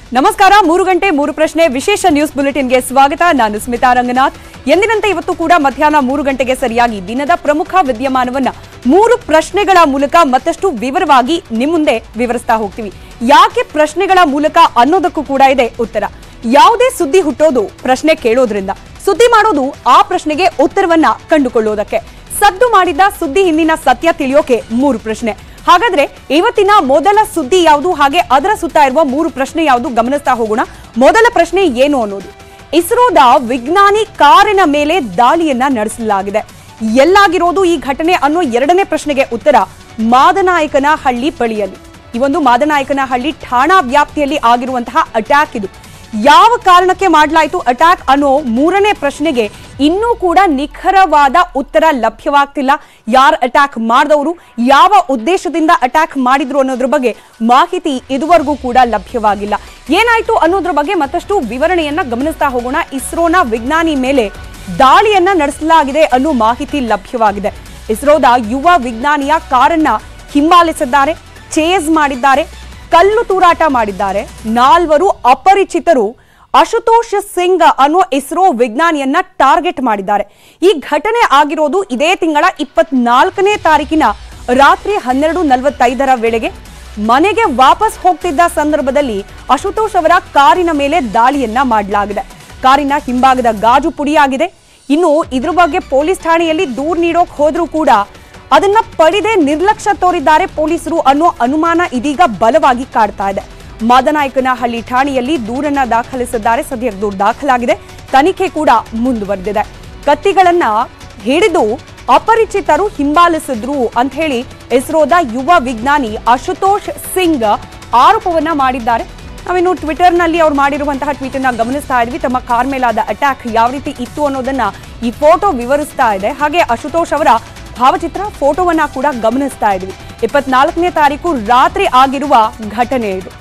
ನಮಸ್ಕಾರ ಮೂರು ಗಂಟೆ ಮೂರು ಪ್ರಶ್ನೆ ವಿಶೇಷ ನ್ಯೂಸ್ ಬುಲೆಟಿನ್ಗೆ ಸ್ವಾಗತ ನಾನು ಸ್ಮಿತಾ ರಂಗನಾಥ್ ಎಂದಿನಂತೆ ಇವತ್ತು ಕೂಡ ಮಧ್ಯಾಹ್ನ ಮೂರು ಗಂಟೆಗೆ ಸರಿಯಾಗಿ ದಿನದ ಪ್ರಮುಖ ವಿದ್ಯಮಾನವನ್ನ ಮೂರು ಪ್ರಶ್ನೆಗಳ ಮೂಲಕ ಮತ್ತಷ್ಟು ವಿವರವಾಗಿ ನಿಮ್ಮ ಮುಂದೆ ವಿವರಿಸ್ತಾ ಹೋಗ್ತೀವಿ ಯಾಕೆ ಪ್ರಶ್ನೆಗಳ ಮೂಲಕ ಅನ್ನೋದಕ್ಕೂ ಕೂಡ ಇದೆ ಉತ್ತರ ಯಾವುದೇ ಸುದ್ದಿ ಹುಟ್ಟೋದು ಪ್ರಶ್ನೆ ಕೇಳೋದ್ರಿಂದ ಸುದ್ದಿ ಮಾಡೋದು ಆ ಪ್ರಶ್ನೆಗೆ ಉತ್ತರವನ್ನ ಕಂಡುಕೊಳ್ಳೋದಕ್ಕೆ ಸದ್ದು ಮಾಡಿದ ಸುದ್ದಿ ಹಿಂದಿನ ಸತ್ಯ ತಿಳಿಯೋಕೆ ಮೂರು ಪ್ರಶ್ನೆ ಹಾಗಾದ್ರೆ ಇವತ್ತಿನ ಮೊದಲ ಸುದ್ದಿ ಯಾವುದು ಹಾಗೆ ಅದರ ಸುತ್ತ ಇರುವ ಮೂರು ಪ್ರಶ್ನೆ ಯಾವುದು ಗಮನಿಸ್ತಾ ಹೋಗೋಣ ಮೊದಲ ಪ್ರಶ್ನೆ ಏನು ಅನ್ನೋದು ಇಸ್ರೋದ ವಿಜ್ಞಾನಿ ಕಾರಿನ ಮೇಲೆ ದಾಳಿಯನ್ನ ನಡೆಸಲಾಗಿದೆ ಎಲ್ಲಾಗಿರೋದು ಈ ಘಟನೆ ಅನ್ನೋ ಎರಡನೇ ಪ್ರಶ್ನೆಗೆ ಉತ್ತರ ಮಾದನಾಯಕನ ಹಳ್ಳಿ ಬಳಿಯಲ್ಲಿ ಈ ಒಂದು ಮಾದನಾಯಕನ ಹಳ್ಳಿ ಠಾಣಾ ವ್ಯಾಪ್ತಿಯಲ್ಲಿ ಆಗಿರುವಂತಹ ಅಟ್ಯಾಕ್ ಇದು ಯಾವ ಕಾರಣಕ್ಕೆ ಮಾಡಲಾಯಿತು ಅಟ್ಯಾಕ್ ಅನ್ನೋ ಮೂರನೇ ಪ್ರಶ್ನೆಗೆ ಇನ್ನೂ ಕೂಡ ನಿಖರವಾದ ಉತ್ತರ ಲಭ್ಯವಾಗ್ತಿಲ್ಲ ಯಾರು ಅಟ್ಯಾಕ್ ಮಾಡಿದವರು ಯಾವ ಉದ್ದೇಶದಿಂದ ಅಟ್ಯಾಕ್ ಮಾಡಿದ್ರು ಅನ್ನೋದ್ರ ಬಗ್ಗೆ ಮಾಹಿತಿ ಇದುವರೆಗೂ ಕೂಡ ಲಭ್ಯವಾಗಿಲ್ಲ ಏನಾಯ್ತು ಅನ್ನೋದ್ರ ಬಗ್ಗೆ ಮತ್ತಷ್ಟು ವಿವರಣೆಯನ್ನ ಗಮನಿಸ್ತಾ ಹೋಗೋಣ ಇಸ್ರೋನ ವಿಜ್ಞಾನಿ ಮೇಲೆ ದಾಳಿಯನ್ನ ನಡೆಸಲಾಗಿದೆ ಅನ್ನೋ ಮಾಹಿತಿ ಲಭ್ಯವಾಗಿದೆ ಇಸ್ರೋದ ಯುವ ವಿಜ್ಞಾನಿಯ ಕಾರನ್ನ ಹಿಂಬಾಲಿಸಿದ್ದಾರೆ ಚೇಸ್ ಮಾಡಿದ್ದಾರೆ ಕಲ್ಲು ತೂರಾಟ ಮಾಡಿದ್ದಾರೆ ನಾಲ್ವರು ಅಪರಿಚಿತರು ಅಶುತೋಷ್ ಸಿಂಗ್ ಅನ್ನೋ ಇಸ್ರೋ ವಿಜ್ಞಾನಿಯನ್ನ ಟಾರ್ಗೆಟ್ ಮಾಡಿದ್ದಾರೆ ಈ ಘಟನೆ ಆಗಿರೋದು ಇದೇ ತಿಂಗಳ ಇಪ್ಪತ್ನಾಲ್ಕನೇ ತಾರೀಕಿನ ರಾತ್ರಿ ಹನ್ನೆರಡು ನಲವತ್ತೈದರ ವೇಳೆಗೆ ಮನೆಗೆ ವಾಪಸ್ ಹೋಗ್ತಿದ್ದ ಸಂದರ್ಭದಲ್ಲಿ ಅಶುತೋಷ್ ಅವರ ಕಾರಿನ ಮೇಲೆ ದಾಳಿಯನ್ನ ಮಾಡಲಾಗಿದೆ ಕಾರಿನ ಹಿಂಭಾಗದ ಗಾಜು ಪುಡಿಯಾಗಿದೆ ಇನ್ನು ಇದ್ರ ಬಗ್ಗೆ ಪೊಲೀಸ್ ಠಾಣೆಯಲ್ಲಿ ದೂರು ನೀಡೋಕ್ ಹೋದ್ರೂ ಕೂಡ ಅದನ್ನ ಪಡೆದೇ ನಿರ್ಲಕ್ಷ್ಯ ತೋರಿದ್ದಾರೆ ಪೊಲೀಸರು ಅನ್ನೋ ಅನುಮಾನ ಇದೀಗ ಬಲವಾಗಿ ಕಾಡ್ತಾ ಇದೆ ಮಾದನಾಯಕನಹಳ್ಳಿ ಠಾಣೆಯಲ್ಲಿ ದೂರನ್ನ ದಾಖಲಿಸಿದ್ದಾರೆ ಸದ್ಯಕ್ಕೆ ದೂರು ದಾಖಲಾಗಿದೆ ತನಿಖೆ ಕೂಡ ಮುಂದುವರೆದಿದೆ ಕತ್ತಿಗಳನ್ನ ಹಿಡಿದು ಅಪರಿಚಿತರು ಹಿಂಬಾಲಿಸಿದ್ರು ಅಂತ ಹೇಳಿ ಇಸ್ರೋದ ಯುವ ವಿಜ್ಞಾನಿ ಅಶುತೋಷ್ ಸಿಂಗ್ ಆರೋಪವನ್ನ ಮಾಡಿದ್ದಾರೆ ನಾವಿನ್ನು ಟ್ವಿಟರ್ನಲ್ಲಿ ಅವ್ರು ಮಾಡಿರುವಂತಹ ಟ್ವೀಟ್ ಅನ್ನ ಗಮನಿಸ್ತಾ ಇದ್ವಿ ತಮ್ಮ ಕಾರ್ ಮೇಲಾದ ಅಟ್ಯಾಕ್ ಯಾವ ರೀತಿ ಇತ್ತು ಅನ್ನೋದನ್ನ ಈ ಫೋಟೋ ವಿವರಿಸ್ತಾ ಇದೆ ಹಾಗೆ ಅಶುತೋಷ್ ಅವರ ಭಾವಚಿತ್ರ ಫೋಟೋವನ್ನ ಕೂಡ ಗಮನಿಸ್ತಾ ಇದ್ವಿ ಇಪ್ಪತ್ನಾಲ್ಕನೇ ತಾರೀಕು ರಾತ್ರಿ ಆಗಿರುವ ಘಟನೆ ಇದು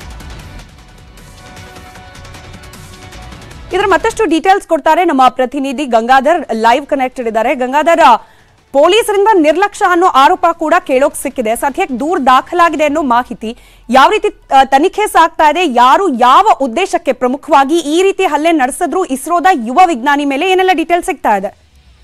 ಇದರ ಮತ್ತಷ್ಟು ಡೀಟೇಲ್ಸ್ ಕೊಡ್ತಾರೆ ನಮ್ಮ ಪ್ರತಿನಿಧಿ ಗಂಗಾಧರ್ ಲೈವ್ ಕನೆಕ್ಟೆಡ್ ಇದ್ದಾರೆ ಗಂಗಾಧರ್ ಪೊಲೀಸರಿಂದ ನಿರ್ಲಕ್ಷ್ಯ ಅನ್ನೋ ಆರೋಪ ಕೂಡ ಕೇಳೋಕ್ ಸಿಕ್ಕಿದೆ ಸದ್ಯಕ್ಕೆ ದೂರ್ ದಾಖಲಾಗಿದೆ ಅನ್ನೋ ಮಾಹಿತಿ ಯಾವ ರೀತಿ ಆ, ತನಿಖೆ ಸಾಗ್ತಾ ಇದೆ ಯಾರು ಯಾವ ಉದ್ದೇಶಕ್ಕೆ ಪ್ರಮುಖವಾಗಿ ಈ ರೀತಿ ಹಲ್ಲೆ ನಡೆಸಿದ್ರು ಇಸ್ರೋದ ಯುವ ವಿಜ್ಞಾನಿ ಮೇಲೆ ಏನೆಲ್ಲ ಡೀಟೇಲ್ಸ್ ಸಿಗ್ತಾ ಇದೆ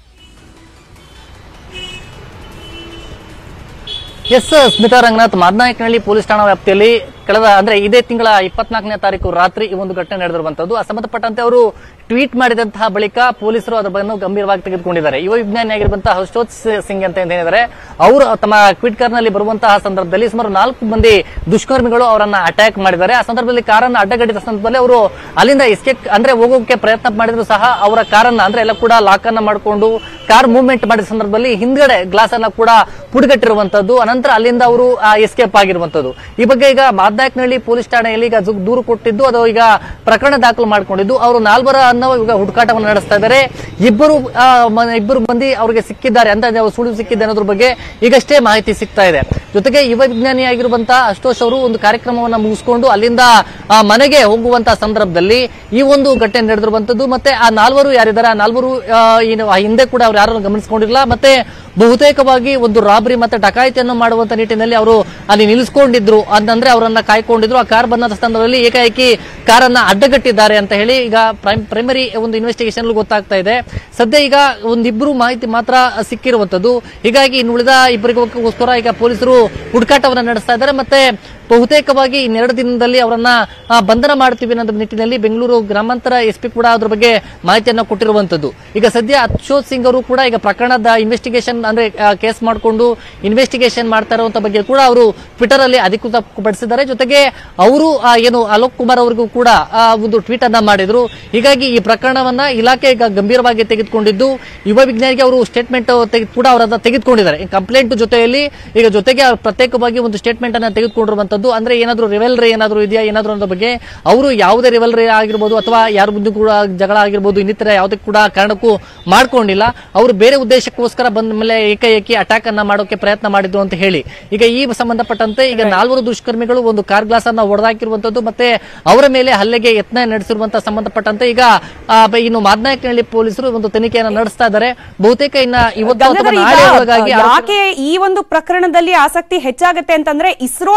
ಎಸ್ ಸ್ಮಿತಾ ರಂಗನಾಥ್ ಮಾದನಾಯಕನಹಳ್ಳಿ ಪೊಲೀಸ್ ಠಾಣಾ ವ್ಯಾಪ್ತಿಯಲ್ಲಿ ಕಳೆದ ಅಂದ್ರೆ ಇದೇ ತಿಂಗಳ ಇಪ್ಪತ್ನಾಲ್ಕನೇ ತಾರೀಕು ರಾತ್ರಿ ಈ ಒಂದು ಘಟನೆ ನಡೆದಿರುವಂತದ್ದು ಆ ಸಂಬಂಧಪಟ್ಟಂತೆ ಅವರು ಟ್ವೀಟ್ ಮಾಡಿದಂತಹ ಬಳಿಕ ಪೊಲೀಸರು ಅದರ ಬಗ್ಗೆ ಗಂಭೀರವಾಗಿ ತೆಗೆದುಕೊಂಡಿದ್ದಾರೆ ಯುವ ವಿಜ್ಞಾನಿ ಆಗಿರುವಂತಹ ಹರ್ಷೋತ್ ಸಿಂಗ್ ಅಂತ ಏನಿದ್ದಾರೆ ಅವರು ತಮ್ಮ ಟ್ವೀಟ್ ಕಾರ್ನಲ್ಲಿ ಬರುವಂತಹ ಸಂದರ್ಭದಲ್ಲಿ ಸುಮಾರು ನಾಲ್ಕು ಮಂದಿ ದುಷ್ಕರ್ಮಿಗಳು ಅವರನ್ನ ಅಟ್ಯಾಕ್ ಮಾಡಿದ್ದಾರೆ ಆ ಸಂದರ್ಭದಲ್ಲಿ ಕಾರನ್ನ ಅಡ್ಡಗಟ್ಟಿದ ಸಂದರ್ಭದಲ್ಲಿ ಅವರು ಅಲ್ಲಿಂದ ಎಸ್ಕೇಪ್ ಅಂದ್ರೆ ಹೋಗೋಕೆ ಪ್ರಯತ್ನ ಮಾಡಿದ್ರು ಸಹ ಅವರ ಕಾರನ್ನ ಅಂದ್ರೆ ಎಲ್ಲ ಕೂಡ ಲಾಕ್ ಅನ್ನ ಮಾಡಿಕೊಂಡು ಕಾರ್ ಮೂವ್ಮೆಂಟ್ ಮಾಡಿದ ಸಂದರ್ಭದಲ್ಲಿ ಹಿಂದ್ಗಡೆ ಗ್ಲಾಸ್ ಅನ್ನ ಕೂಡ ಪುಡಿಗಟ್ಟಿರುವಂತದ್ದು ಅನಂತರ ಅಲ್ಲಿಂದ ಅವರು ಎಸ್ಕೇಪ್ ಆಗಿರುವಂತದ್ದು ಈ ಬಗ್ಗೆ ಈಗ ಮಾದನಾಯಕನಹಳ್ಳಿ ಪೊಲೀಸ್ ಠಾಣೆಯಲ್ಲಿ ಈಗ ಜು- ದೂರು ಕೊಟ್ಟಿದ್ದು ಅದು ಈಗ ಪ್ರಕರಣ ದಾಖಲು ಮಾಡಿಕೊಂಡಿದ್ದು ಅವರು ನಾಲ್ವರ ಅನ್ನೋ ಈಗ ಹುಡುಕಾಟವನ್ನು ನಡೆಸ್ತಾ ಇದ್ದಾರೆ ಇಬ್ಬರು ಆ, ಮ- ಇಬ್ಬರು ಮಂದಿ ಅವರಿಗೆ ಸಿಕ್ಕಿದ್ದಾರೆ ಅಂತ ನಾವು ಸುಳಿವು ಸಿಕ್ಕಿದೆ ಅನ್ನೋದ್ರ ಬಗ್ಗೆ ಈಗಷ್ಟೇ ಮಾಹಿತಿ ಸಿಗ್ತಾ ಇದೆ ಜೊತೆಗೆ ಯುವ ವಿಜ್ಞಾನಿ ಆಗಿರುವಂತಹ ಅಶೋಷ್ ಅವರು ಒಂದು ಕಾರ್ಯಕ್ರಮವನ್ನ ಮುಗಿಸ್ಕೊಂಡು ಅಲ್ಲಿಂದ ಆ, ಮನೆಗೆ ಹೋಗುವಂತಹ ಸಂದರ್ಭದಲ್ಲಿ ಈ ಒಂದು ಘಟನೆ ನಡೆದಿರುವಂತದ್ದು ಮತ್ತೆ ಆ ನಾಲ್ವರು ಯಾರಿದ್ದಾರೆ ಆ ನಾಲ್ವರು ಆ, ಏನು ಆ ಹಿಂದೆ ಕೂಡ ಅವ್ರು ಯಾರನ್ನು ಗಮನಿಸಿಕೊಂಡಿಲ್ಲ ಮತ್ತೆ ಬಹುತೇಕವಾಗಿ ಒಂದು ರಾಬರಿ ಮತ್ತೆ ಡಕಾಯಿತಿಯನ್ನು ಮಾಡುವಂತ ನಿಟ್ಟಿನಲ್ಲಿ ಅವರು ಅಲ್ಲಿ ನಿಲ್ಲಿಸಿಕೊಂಡಿದ್ರು ಅಂತಂದ್ರೆ ಅವರನ್ನ ಕಾಯ್ಕೊಂಡಿದ್ರು ಆ ಕಾರ್ ಬಂದ ಸಂದರ್ಭದಲ್ಲಿ ಏಕಾಏಕಿ ಕಾರನ್ನ ಅಡ್ಡಗಟ್ಟಿದ್ದಾರೆ ಅಂತ ಹೇಳಿ ಈಗ ಪ್ರೈಮರಿ ಒಂದು ಇನ್ವೆಸ್ಟಿಗೇಷನ್ ಗೊತ್ತಾಗ್ತಾ ಇದೆ ಸದ್ಯ ಈಗ ಒಂದಿಬ್ರು ಮಾಹಿತಿ ಮಾತ್ರ ಸಿಕ್ಕಿರುವಂತದ್ದು ಹೀಗಾಗಿ ಇನ್ನು ಉಳಿದ ಇಬ್ಬರಿಗೋಸ್ಕರ ಈಗ ಪೊಲೀಸರು ಹುಡುಕಾಟವನ್ನ ನಡೆಸ್ತಾ ಇದ್ದಾರೆ ಮತ್ತೆ ಬಹುತೇಕವಾಗಿ ಇನ್ನೆರಡು ದಿನದಲ್ಲಿ ಅವರನ್ನ ಆ, ಬಂಧನ ಮಾಡ್ತೀವಿ ಅನ್ನೋ ನಿಟ್ಟಿನಲ್ಲಿ ಬೆಂಗಳೂರು ಗ್ರಾಮಾಂತರ ಎಸ್ ಪಿ ಕೂಡ ಅದ್ರ ಬಗ್ಗೆ ಮಾಹಿತಿಯನ್ನ ಕೊಟ್ಟಿರುವಂತದ್ದು ಈಗ ಸದ್ಯ ಅಶೋಕ್ ಸಿಂಗ್ ಅವರು ಕೂಡ ಈಗ ಪ್ರಕರಣದ ಇನ್ವೆಸ್ಟಿಗೇಷನ್ ಅಂದ್ರೆ ಕೇಸ್ ಮಾಡಿಕೊಂಡು ಇನ್ವೆಸ್ಟಿಗೇಷನ್ ಮಾಡ್ತಾ ಇರುವಂತ ಬಗ್ಗೆ ಕೂಡ ಅವರು ಟ್ವಿಟರ್ ಅಲ್ಲಿ ಅಧಿಕೃತಪಡಿಸಿದ್ದಾರೆ ಜೊತೆಗೆ ಅವರು ಆ, ಏನು ಅಲೋಕ್ ಕುಮಾರ್ ಅವರಿಗೂ ಕೂಡ ಆ, ಒಂದು ಟ್ವೀಟ್ ಅನ್ನ ಮಾಡಿದ್ರು ಹೀಗಾಗಿ ಈ ಪ್ರಕರಣವನ್ನ ಇಲಾಖೆ ಈಗ ಗಂಭೀರವಾಗಿ ತೆಗೆದುಕೊಂಡಿದ್ದು ಯುವ ವಿಜ್ಞಾನಿಗೆ ಅವರು ಸ್ಟೇಟ್ಮೆಂಟ್ ಕೂಡ ಅವರನ್ನ ತೆಗೆದುಕೊಂಡಿದ್ದಾರೆ ಕಂಪ್ಲೇಂಟ್ ಜೊತೆಯಲ್ಲಿ ಈಗ ಜೊತೆಗೆ ಅವ್ರು ಪ್ರತ್ಯೇಕವಾಗಿ ಒಂದು ಸ್ಟೇಟ್ಮೆಂಟ್ ಅನ್ನ ತೆಗೆದುಕೊಂಡಿರುವಂತದ್ದು ಅಂದ್ರೆ ಏನಾದ್ರು ರಿವೆಲ್ರಿ ಏನಾದ್ರು ಇದೆಯಾ ಏನಾದ್ರು ಅನ್ನೋ ಬಗ್ಗೆ ಅವರು ಯಾವುದೇ ರಿವೆಲ್ರಿ ಆಗಿರ್ಬೋದು ಅಥವಾ ಯಾರ ಮುಂದೆ ಕೂಡ ಜಗಳ ಆಗಿರ್ಬೋದು ಇನ್ನಿತರ ಯಾವುದೇ ಕೂಡ ಕಾರಣಕ್ಕೂ ಮಾಡ್ಕೊಂಡಿಲ್ಲ ಅವರು ಬೇರೆ ಉದ್ದೇಶಕ್ಕೋಸ್ಕರ ಬಂದ ಮೇಲೆ ಏಕಾಏಕಿ ಅಟ್ಯಾಕ್ ಅನ್ನ ಮಾಡೋಕೆ ಪ್ರಯತ್ನ ಮಾಡಿದ್ರು ಅಂತ ಹೇಳಿ ಈಗ ಈ ಸಂಬಂಧಪಟ್ಟಂತೆ ಈಗ ನಾಲ್ವರು ದುಷ್ಕರ್ಮಿಗಳು ಒಂದು ಕಾರ್ ಗ್ಲಾಸ್ ಅನ್ನ ಹೊಡೆದಾಕಿರುವಂತದ್ದು ಮತ್ತೆ ಅವರ ಮೇಲೆ ಹಲ್ಲೆಗೆ ಯತ್ನ ನಡೆಸಿರುವಂತಹ ಸಂಬಂಧಪಟ್ಟಂತೆ ಈಗ ಆ, ಬ- ಇನ್ನು ಮಾದನಾಯಕನಹಳ್ಳಿ ಪೊಲೀಸರು ಒಂದು ತನಿಖೆಯನ್ನು ನಡೆಸ್ತಾ ಇದ್ದಾರೆ ಬಹುತೇಕ ಇನ್ನ ಇವತ್ತು ಅಥವಾ ಗಂಗಾಧರ್, ಈಗ ನಾಳೆ ಒಳಗಾಗಿ ಆರೋಪಿ- ಯಾಕೆ ಈ ಒಂದು ಪ್ರಕರಣದಲ್ಲಿ ಆಸಕ್ತಿ ಹೆಚ್ಚಾಗತ್ತೆ ಅಂತಂದ್ರೆ ಇಸ್ರೋನ ವಿಜ್ಞಾನಿ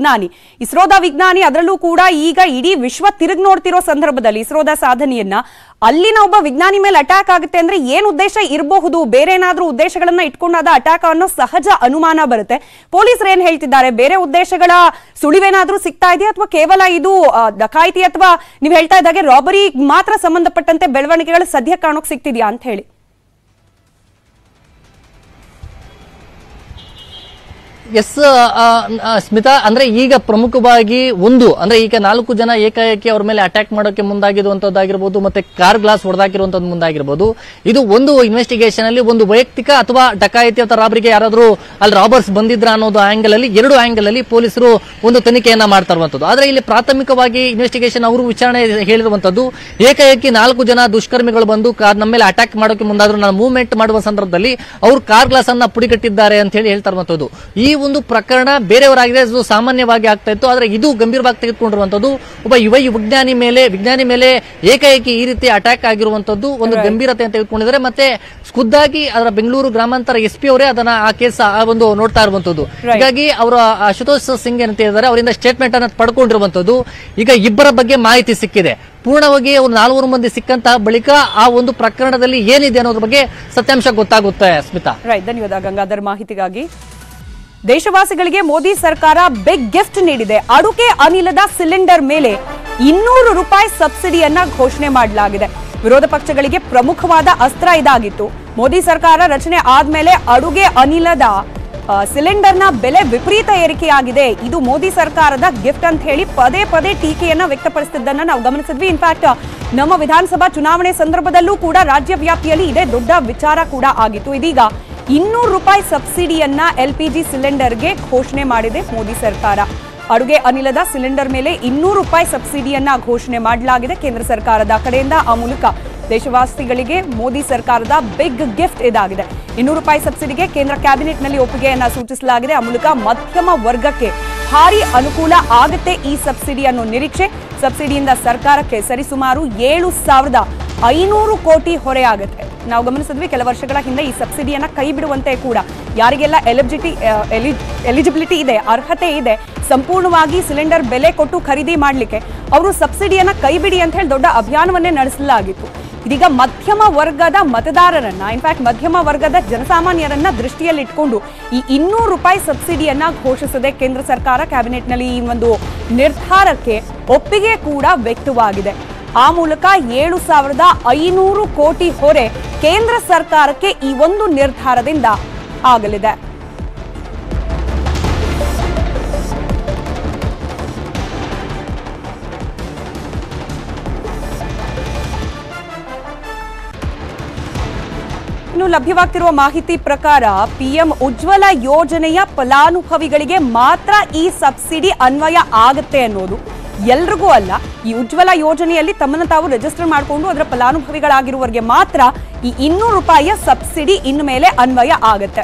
ವಿಜ್ಞಾನಿ ಇಸ್ರೋದ ವಿಜ್ಞಾನಿ ಅದರಲ್ಲೂ ಕೂಡ ಈಗ ಇಡೀ ವಿಶ್ವ ತಿರುಗಿ ನೋಡ್ತಿರೋ ಸಂದರ್ಭದಲ್ಲಿ ಇಸ್ರೋದ ಸಾಧನೆಯನ್ನ ಅಲ್ಲಿನ ಒಬ್ಬ ವಿಜ್ಞಾನಿ ಮೇಲೆ ಅಟ್ಯಾಕ್ ಆಗುತ್ತೆ ಅಂದ್ರೆ ಏನ್ ಉದ್ದೇಶ ಇರಬಹುದು ಬೇರೆ ಏನಾದ್ರೂ ಉದ್ದೇಶಗಳನ್ನ ಇಟ್ಕೊಂಡಾದ ಅಟ್ಯಾಕ್ ಅನ್ನೋ ಸಹಜ ಅನುಮಾನ ಬರುತ್ತೆ ಪೊಲೀಸರು ಏನ್ ಹೇಳ್ತಿದ್ದಾರೆ ಬೇರೆ ಉದ್ದೇಶಗಳ ಸುಳಿವೇನಾದ್ರೂ ಸಿಗ್ತಾ ಇದೆಯಾ ಅಥವಾ ಕೇವಲ ಇದು ಆ, ಡಕಾಯಿತಿ ಅಥವಾ ನೀವು ಹೇಳ್ತಾ ಇದ್ದಾಗೆ ರಾಬರಿ ಮಾತ್ರ ಸಂಬಂಧಪಟ್ಟಂತೆ ಬೆಳವಣಿಗೆಗಳು ಸದ್ಯ ಕಾಣೋಕ್ ಸಿಗ್ತಿದ್ಯಾ ಅಂತ ಹೇಳಿ ಎಸ್ ಸ್ಮಿತಾ ಅಂದ್ರೆ ಈಗ ಪ್ರಮುಖವಾಗಿ ಒಂದು ಅಂದ್ರೆ ಈಗ ನಾಲ್ಕು ಜನ ಏಕಾಏಕಿ ಅವ್ರ ಮೇಲೆ ಅಟ್ಯಾಕ್ ಮಾಡೋಕೆ ಮುಂದಾಗಿರುವಂತದ್ದಾಗಿರ್ಬೋದು ಮತ್ತೆ ಕಾರ್ ಗ್ಲಾಸ್ ಹೊಡೆದಾಕಿರುವಂತದ್ದು ಮುಂದಾಗಿರ್ಬೋದು ಇದು ಒಂದು ಇನ್ವೆಸ್ಟಿಗೇಷನ್ ಅಲ್ಲಿ ಒಂದು ವೈಯಕ್ತಿಕ ಅಥವಾ ಡಕಾಯಿತಿ ಅಥವಾ ರಾಬರಿಗೆ ಯಾರಾದ್ರೂ ಅಲ್ಲಿ ರಾಬರ್ಸ್ ಬಂದಿದ್ರ ಅನ್ನೋದು ಆಂಗಲ್ ಅಲ್ಲಿ ಎರಡು ಆಂಗಲ್ ಅಲ್ಲಿ ಪೊಲೀಸರು ಒಂದು ತನಿಖೆಯನ್ನ ಮಾಡ್ತಾ ಇರುವಂತದ್ದು ಆದ್ರೆ ಇಲ್ಲಿ ಪ್ರಾಥಮಿಕವಾಗಿ ಇನ್ವೆಸ್ಟಿಗೇಷನ್ ಅವರು ವಿಚಾರಣೆ ಹೇಳಿರುವಂತದ್ದು ಏಕಾಏಕಿ ನಾಲ್ಕು ಜನ ದುಷ್ಕರ್ಮಿಗಳು ಬಂದು ಕಾರ್ ನಮ್ಮ ಮೇಲೆ ಅಟ್ಯಾಕ್ ಮಾಡೋಕೆ ಮುಂದಾದ್ರು ನಾನು ಮೂವ್ಮೆಂಟ್ ಮಾಡುವ ಸಂದರ್ಭದಲ್ಲಿ ಅವರು ಕಾರ್ ಗ್ಲಾಸ್ ಅನ್ನ ಪುಡಿಗಟ್ಟಿದ್ದಾರೆ ಅಂತ ಹೇಳಿ ಹೇಳ್ತಾ ಇರುವಂತದ್ದು ಈ ಒಂದು ಪ್ರಕರಣ ಬೇರೆಯವರಾಗಿದೆ ಅದು ಸಾಮಾನ್ಯವಾಗಿ ಆಗ್ತಾ ಇತ್ತು ಆದ್ರೆ ಇದು ಗಂಭೀರವಾಗಿ ತೆಗೆದುಕೊಂಡಿರುವಂತದ್ದು ಒಬ್ಬ ಯುವ ವಿಜ್ಞಾನಿ ಮೇಲೆ ವಿಜ್ಞಾನಿ ಮೇಲೆ ಏಕಾಏಕಿ ಈ ರೀತಿ ಅಟ್ಯಾಕ್ ಆಗಿರುವಂತದ್ದು ಒಂದು ಗಂಭೀರತೆ ಅಂತ ತೆಗೆದುಕೊಂಡಿದ್ದಾರೆ ಮತ್ತೆ ಖುದ್ದಾಗಿ ಅದರ ಬೆಂಗಳೂರು ಗ್ರಾಮಾಂತರ ಎಸ್ ಪಿ ಅವರೇ ಅದನ್ನ ಆ ಕೇಸ್ ಆ ಒಂದು ನೋಡ್ತಾ ಇರುವಂತದ್ದು ಹೀಗಾಗಿ ಅವರ ಅಶುತೋಷ್ ಸಿಂಗ್ ಏನಂತ ಹೇಳಿದ್ದಾರೆ ಅವರಿಂದ ಸ್ಟೇಟ್ಮೆಂಟ್ ಅನ್ನ ಪಡ್ಕೊಂಡಿರುವಂತದ್ದು ಈಗ ಇಬ್ಬರ ಬಗ್ಗೆ ಮಾಹಿತಿ ಸಿಕ್ಕಿದೆ ಪೂರ್ಣವಾಗಿ ಒಂದು ನಾಲ್ವರು ಮಂದಿ ಸಿಕ್ಕಂತಹ ಬಳಿಕ ಆ ಒಂದು ಪ್ರಕರಣದಲ್ಲಿ ಏನಿದೆ ಅನ್ನೋದ್ರ ಬಗ್ಗೆ ಸತ್ಯಾಂಶ ಗೊತ್ತಾಗುತ್ತೆ ಸ್ಮಿತಾ ರೈಟ್ ಧನ್ಯವಾದ ಗಂಗಾಧರ್ ಮಾಹಿತಿಗಾಗಿ ದೇಶವಾಸಿಗಳಿಗೆ ಮೋದಿ ಸರ್ಕಾರ ಬಿಗ್ ಗಿಫ್ಟ್ ನೀಡಿದೆ ಅಡುಗೆ ಅನಿಲದ ಸಿಲಿಂಡರ್ ಮೇಲೆ ಇನ್ನೂರು ರೂಪಾಯಿ ಸಬ್ಸಿಡಿಯನ್ನ ಘೋಷಣೆ ಮಾಡಲಾಗಿದೆ ವಿರೋಧ ಪಕ್ಷಗಳಿಗೆ ಪ್ರಮುಖವಾದ ಅಸ್ತ್ರ ಇದಾಗಿತ್ತು ಮೋದಿ ಸರ್ಕಾರ ರಚನೆ ಆದ್ಮೇಲೆ ಅಡುಗೆ ಅನಿಲದ ಆ, ಸಿಲಿಂಡರ್ನ ಬೆಲೆ ವಿಪರೀತ ಏರಿಕೆಯಾಗಿದೆ ಇದು ಮೋದಿ ಸರ್ಕಾರದ ಗಿಫ್ಟ್ ಅಂತ ಹೇಳಿ ಪದೇ ಪದೇ ಟೀಕೆಯನ್ನ ವ್ಯಕ್ತಪಡಿಸಿದ್ದನ್ನ ನಾವು ಗಮನಿಸಿದ್ವಿ ಇನ್ಫ್ಯಾಕ್ಟ್ ನಮ್ಮ ವಿಧಾನಸಭಾ ಚುನಾವಣೆ ಸಂದರ್ಭದಲ್ಲೂ ಕೂಡ ರಾಜ್ಯ ವ್ಯಾಪ್ತಿಯಲ್ಲಿ ಇದೇ ದೊಡ್ಡ ವಿಚಾರ ಕೂಡ ಆಗಿತ್ತು ಇದೀಗ ಇನ್ನೂರು ರೂಪಾಯಿ ಸಬ್ಸಿಡಿಯನ್ನ ಎಲ್ಪಿಜಿ ಸಿಲಿಂಡರ್ಗೆ ಘೋಷಣೆ ಮಾಡಿದೆ ಮೋದಿ ಸರ್ಕಾರ ಅಡುಗೆ ಅನಿಲದ ಸಿಲಿಂಡರ್ ಮೇಲೆ ಇನ್ನೂರು ರೂಪಾಯಿ ಸಬ್ಸಿಡಿಯನ್ನ ಘೋಷಣೆ ಮಾಡಲಾಗಿದೆ ಕೇಂದ್ರ ಸರ್ಕಾರದ ಕಡೆಯಿಂದ ಆ ಮೂಲಕ ದೇಶವಾಸಿಗಳಿಗೆ ಮೋದಿ ಸರ್ಕಾರದ ಬಿಗ್ ಗಿಫ್ಟ್ ಇದಾಗಿದೆ ಇನ್ನೂರು ರೂಪಾಯಿ ಸಬ್ಸಿಡಿಗೆ ಕೇಂದ್ರ ಕ್ಯಾಬಿನೆಟ್ನಲ್ಲಿ ಒಪ್ಪಿಗೆಯನ್ನ ಸೂಚಿಸಲಾಗಿದೆ ಆ ಮೂಲಕ ಮಧ್ಯಮ ವರ್ಗಕ್ಕೆ ಭಾರಿ ಅನುಕೂಲ ಆಗುತ್ತೆ ಈ ಸಬ್ಸಿಡಿ ಅನ್ನೋ ನಿರೀಕ್ಷೆ ಸಬ್ಸಿಡಿಯಿಂದ ಸರ್ಕಾರಕ್ಕೆ ಸರಿಸುಮಾರು ಏಳು ಸಾವಿರದ ಐನೂರು ಕೋಟಿ ಹೊರೆ ಆಗುತ್ತೆ ನಾವು ಗಮನಿಸಿದ್ವಿ ಕೆಲ ವರ್ಷಗಳ ಹಿಂದೆ ಈ ಸಬ್ಸಿಡಿಯನ್ನ ಕೈ ಬಿಡುವಂತೆ ಕೂಡ ಯಾರಿಗೆಲ್ಲ ಎಲಿಜಿಟಿ ಎಲಿಜಿಬಿಲಿಟಿ ಇದೆ ಅರ್ಹತೆ ಇದೆ ಸಂಪೂರ್ಣವಾಗಿ ಸಿಲಿಂಡರ್ ಬೆಲೆ ಕೊಟ್ಟು ಖರೀದಿ ಮಾಡಲಿಕ್ಕೆ ಅವರು ಸಬ್ಸಿಡಿಯನ್ನ ಕೈ ಬಿಡಿ ಅಂತ ಹೇಳಿ ದೊಡ್ಡ ಅಭಿಯಾನವನ್ನೇ ನಡೆಸಲಾಗಿತ್ತು ಇದೀಗ ಮಧ್ಯಮ ವರ್ಗದ ಮತದಾರರನ್ನ ಇನ್ಫ್ಯಾಕ್ಟ್ ಮಧ್ಯಮ ವರ್ಗದ ಜನಸಾಮಾನ್ಯರನ್ನ ದೃಷ್ಟಿಯಲ್ಲಿಟ್ಕೊಂಡು ಈ ಇನ್ನೂರು ರೂಪಾಯಿ ಸಬ್ಸಿಡಿಯನ್ನ ಘೋಷಿಸದೆ ಕೇಂದ್ರ ಸರ್ಕಾರ ಕ್ಯಾಬಿನೆಟ್ನಲ್ಲಿ ಈ ಒಂದು ನಿರ್ಧಾರಕ್ಕೆ ಒಪ್ಪಿಗೆ ಕೂಡ ವ್ಯಕ್ತವಾಗಿದೆ ಆ ಮೂಲಕ ಏಳು ಸಾವಿರದ ಐನೂರು ಕೋಟಿ ಹೊರೆ ಕೇಂದ್ರ ಸರ್ಕಾರಕ್ಕೆ ಈ ಒಂದು ನಿರ್ಧಾರದಿಂದ ಆಗಲಿದೆ ಇನ್ನು ಲಭ್ಯವಾಗ್ತಿರುವ ಮಾಹಿತಿ ಪ್ರಕಾರ ಪಿಎಂ ಉಜ್ವಲ ಯೋಜನೆಯ ಫಲಾನುಭವಿಗಳಿಗೆ ಮಾತ್ರ ಈ ಸಬ್ಸಿಡಿ ಅನ್ವಯ ಆಗತ್ತೆ ಅನ್ನೋದು ಎಲ್ರಿಗೂ ಅಲ್ಲ ಈ ಉಜ್ವಲ ಯೋಜನೆಯಲ್ಲಿ ತಮ್ಮನ್ನು ತಾವು ರಿಜಿಸ್ಟರ್ ಮಾಡಿಕೊಂಡು ಅದರ ಫಲಾನುಭವಿಗಳಾಗಿರುವವರಿಗೆ ಮಾತ್ರ ಈ ಇನ್ನೂರು ರೂಪಾಯಿಯ ಸಬ್ಸಿಡಿ ಇನ್ನು ಮೇಲೆ ಅನ್ವಯ ಆಗತ್ತೆ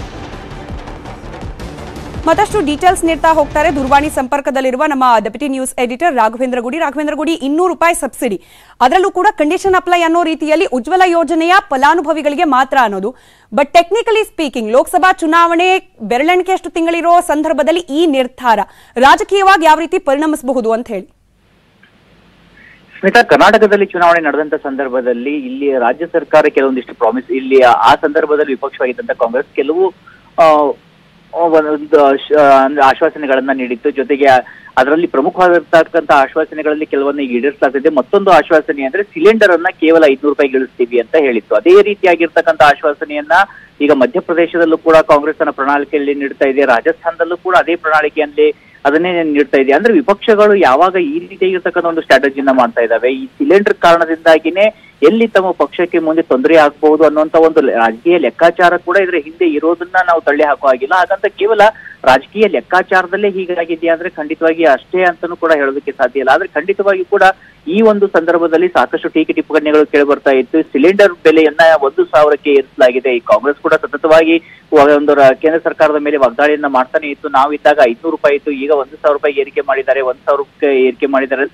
ಮತ್ತಷ್ಟು ಡೀಟೇಲ್ಸ್ ನೀಡ್ತಾ ಹೋಗ್ತಾರೆ ದೂರವಾಣಿ ಸಂಪರ್ಕದಲ್ಲಿರುವ ನಮ್ಮ ಡೆಪ್ಯೂಟಿ ನ್ಯೂಸ್ ಎಡಿಟರ್ ರಾಘವೇಂದ್ರ ಗುಡಿ ರಾಘವೇಂದ್ರ ಗುಡಿ ಇನ್ನೂರು ರೂಪಾಯಿ ಸಬ್ಸಿಡಿ ಅದರಲ್ಲೂ ಕೂಡ ಕಂಡೀಷನ್ ಅಪ್ಲೈ ಅನ್ನೋ ರೀತಿಯಲ್ಲಿ ಉಜ್ವಲ ಯೋಜನೆಯ ಫಲಾನುಭವಿಗಳಿಗೆ ಮಾತ್ರ ಅನ್ನೋದು ಬಟ್ ಟೆಕ್ನಿಕಲಿ ಸ್ಪೀಕಿಂಗ್ ಲೋಕಸಭಾ ಚುನಾವಣೆ ಬೆರಳೆಣಿಕೆಯಷ್ಟು ತಿಂಗಳಿರೋ ಸಂದರ್ಭದಲ್ಲಿ ಈ ನಿರ್ಧಾರ ರಾಜಕೀಯವಾಗಿ ಯಾವ ರೀತಿ ಪರಿಣಮಿಸಬಹುದು ಅಂತ ಹೇಳಿ ಸ್ಮಿತಾ ಕರ್ನಾಟಕದಲ್ಲಿ ಚುನಾವಣೆ ನಡೆದಂತ ಸಂದರ್ಭದಲ್ಲಿ ಇಲ್ಲಿ ರಾಜ್ಯ ಸರ್ಕಾರ ಕೆಲವೊಂದಿಷ್ಟು ಪ್ರಾಮಿಸ್ ಇಲ್ಲಿ ಆ ಸಂದರ್ಭದಲ್ಲಿ ವಿಪಕ್ಷವಾಗಿದ್ದಂತ ಕಾಂಗ್ರೆಸ್ ಕೆಲವು ಆ, ಒಂದು ಆಶ್- ಅಂದ್ರೆ ಆಶ್ವಾಸನೆಗಳನ್ನ ನೀಡಿತ್ತು ಜೊತೆಗೆ ಅದರಲ್ಲಿ ಪ್ರಮುಖವಾಗಿರ್ತಕ್ಕಂಥ ಆಶ್ವಾಸನೆಗಳಲ್ಲಿ ಕೆಲವನ್ನ ಈಗ ಈಡೇರಿಸಲಾಗ್ತಿದೆ ಮತ್ತೊಂದು ಆಶ್ವಾಸನೆ ಅಂದ್ರೆ ಸಿಲಿಂಡರ್ ಅನ್ನ ಕೇವಲ ಐದ್ನೂರು ರೂಪಾಯಿ ಇಳಿಸ್ತೀವಿ ಅಂತ ಹೇಳಿತ್ತು ಅದೇ ರೀತಿಯಾಗಿರ್ತಕ್ಕಂಥ ಆಶ್ವಾಸನೆಯನ್ನ ಈಗ ಮಧ್ಯಪ್ರದೇಶದಲ್ಲೂ ಕೂಡ ಕಾಂಗ್ರೆಸ್ ತನ್ನ ಪ್ರಣಾಳಿಕೆಯಲ್ಲಿ ನೀಡ್ತಾ ಇದೆ ರಾಜಸ್ಥಾನದಲ್ಲೂ ಕೂಡ ಅದೇ ಪ್ರಣಾಳಿಕೆಯಲ್ಲಿ ಅದನ್ನೇ ನೀಡ್ತಾ ಇದೆ ಅಂದ್ರೆ ವಿಪಕ್ಷಗಳು ಯಾವಾಗ ಈ ರೀತಿಯಾಗಿರ್ತಕ್ಕಂಥ ಒಂದು ಸ್ಟ್ರಾಟಜಿನ ಮಾಡ್ತಾ ಇದಾವೆ ಈ ಸಿಲಿಂಡರ್ ಕಾರಣದಿಂದಾಗಿನೇ ಎಲ್ಲಿ ತಮ್ಮ ಪಕ್ಷಕ್ಕೆ ಮುಂದೆ ತೊಂದರೆ ಆಗ್ಬಹುದು ಅನ್ನುವಂತ ಒಂದು ರಾಜಕೀಯ ಲೆಕ್ಕಾಚಾರ ಕೂಡ ಇದ್ರ ಹಿಂದೆ ಇರೋದನ್ನ ನಾವು ತಳ್ಳಿ ಹಾಕೋ ಹಾಗಿಲ್ಲ ಹಾಗಂತ ಕೇವಲ ರಾಜಕೀಯ ಲೆಕ್ಕಾಚಾರದಲ್ಲೇ ಹೀಗಾಗಿದೆಯಾ ಅಂದ್ರೆ ಖಂಡಿತವಾಗಿ ಅಷ್ಟೇ ಅಂತಾನೂ ಕೂಡ ಹೇಳೋದಕ್ಕೆ ಸಾಧ್ಯ ಇಲ್ಲ ಆದ್ರೆ ಖಂಡಿತವಾಗಿ ಕೂಡ ಈ ಒಂದು ಸಂದರ್ಭದಲ್ಲಿ ಸಾಕಷ್ಟು ಟೀಕೆ ಟಿಪ್ಪಣಿಗಳು ಕೇಳಿ ಬರ್ತಾ ಇತ್ತು ಸಿಲಿಂಡರ್ ಬೆಲೆಯನ್ನ ಒಂದು ಸಾವಿರಕ್ಕೆ ಏರಿಸಲಾಗಿದೆ ಈ ಕಾಂಗ್ರೆಸ್ ಕೂಡ ಸತತವಾಗಿ ಒಂದು ರ- ಕೇಂದ್ರ ಸರ್ಕಾರದ ಮೇಲೆ ವಾಗ್ದಾಳಿಯನ್ನ ಮಾಡ್ತಾನೆ ಇತ್ತು ನಾವಿದ್ದಾಗ ಐದ್ನೂರು ರೂಪಾಯಿ ಇತ್ತು ಈಗ ಒಂದು ಸಾವಿರ ರೂಪಾಯಿ ಏರಿಕೆ ಮಾಡಿದ್ದಾರೆ ಒಂದ್ ಸಾವಿರ ರೂಪಾಯಿ ಏರಿಕೆ ಮಾಡಿದ್ದಾರೆ ಅಂತ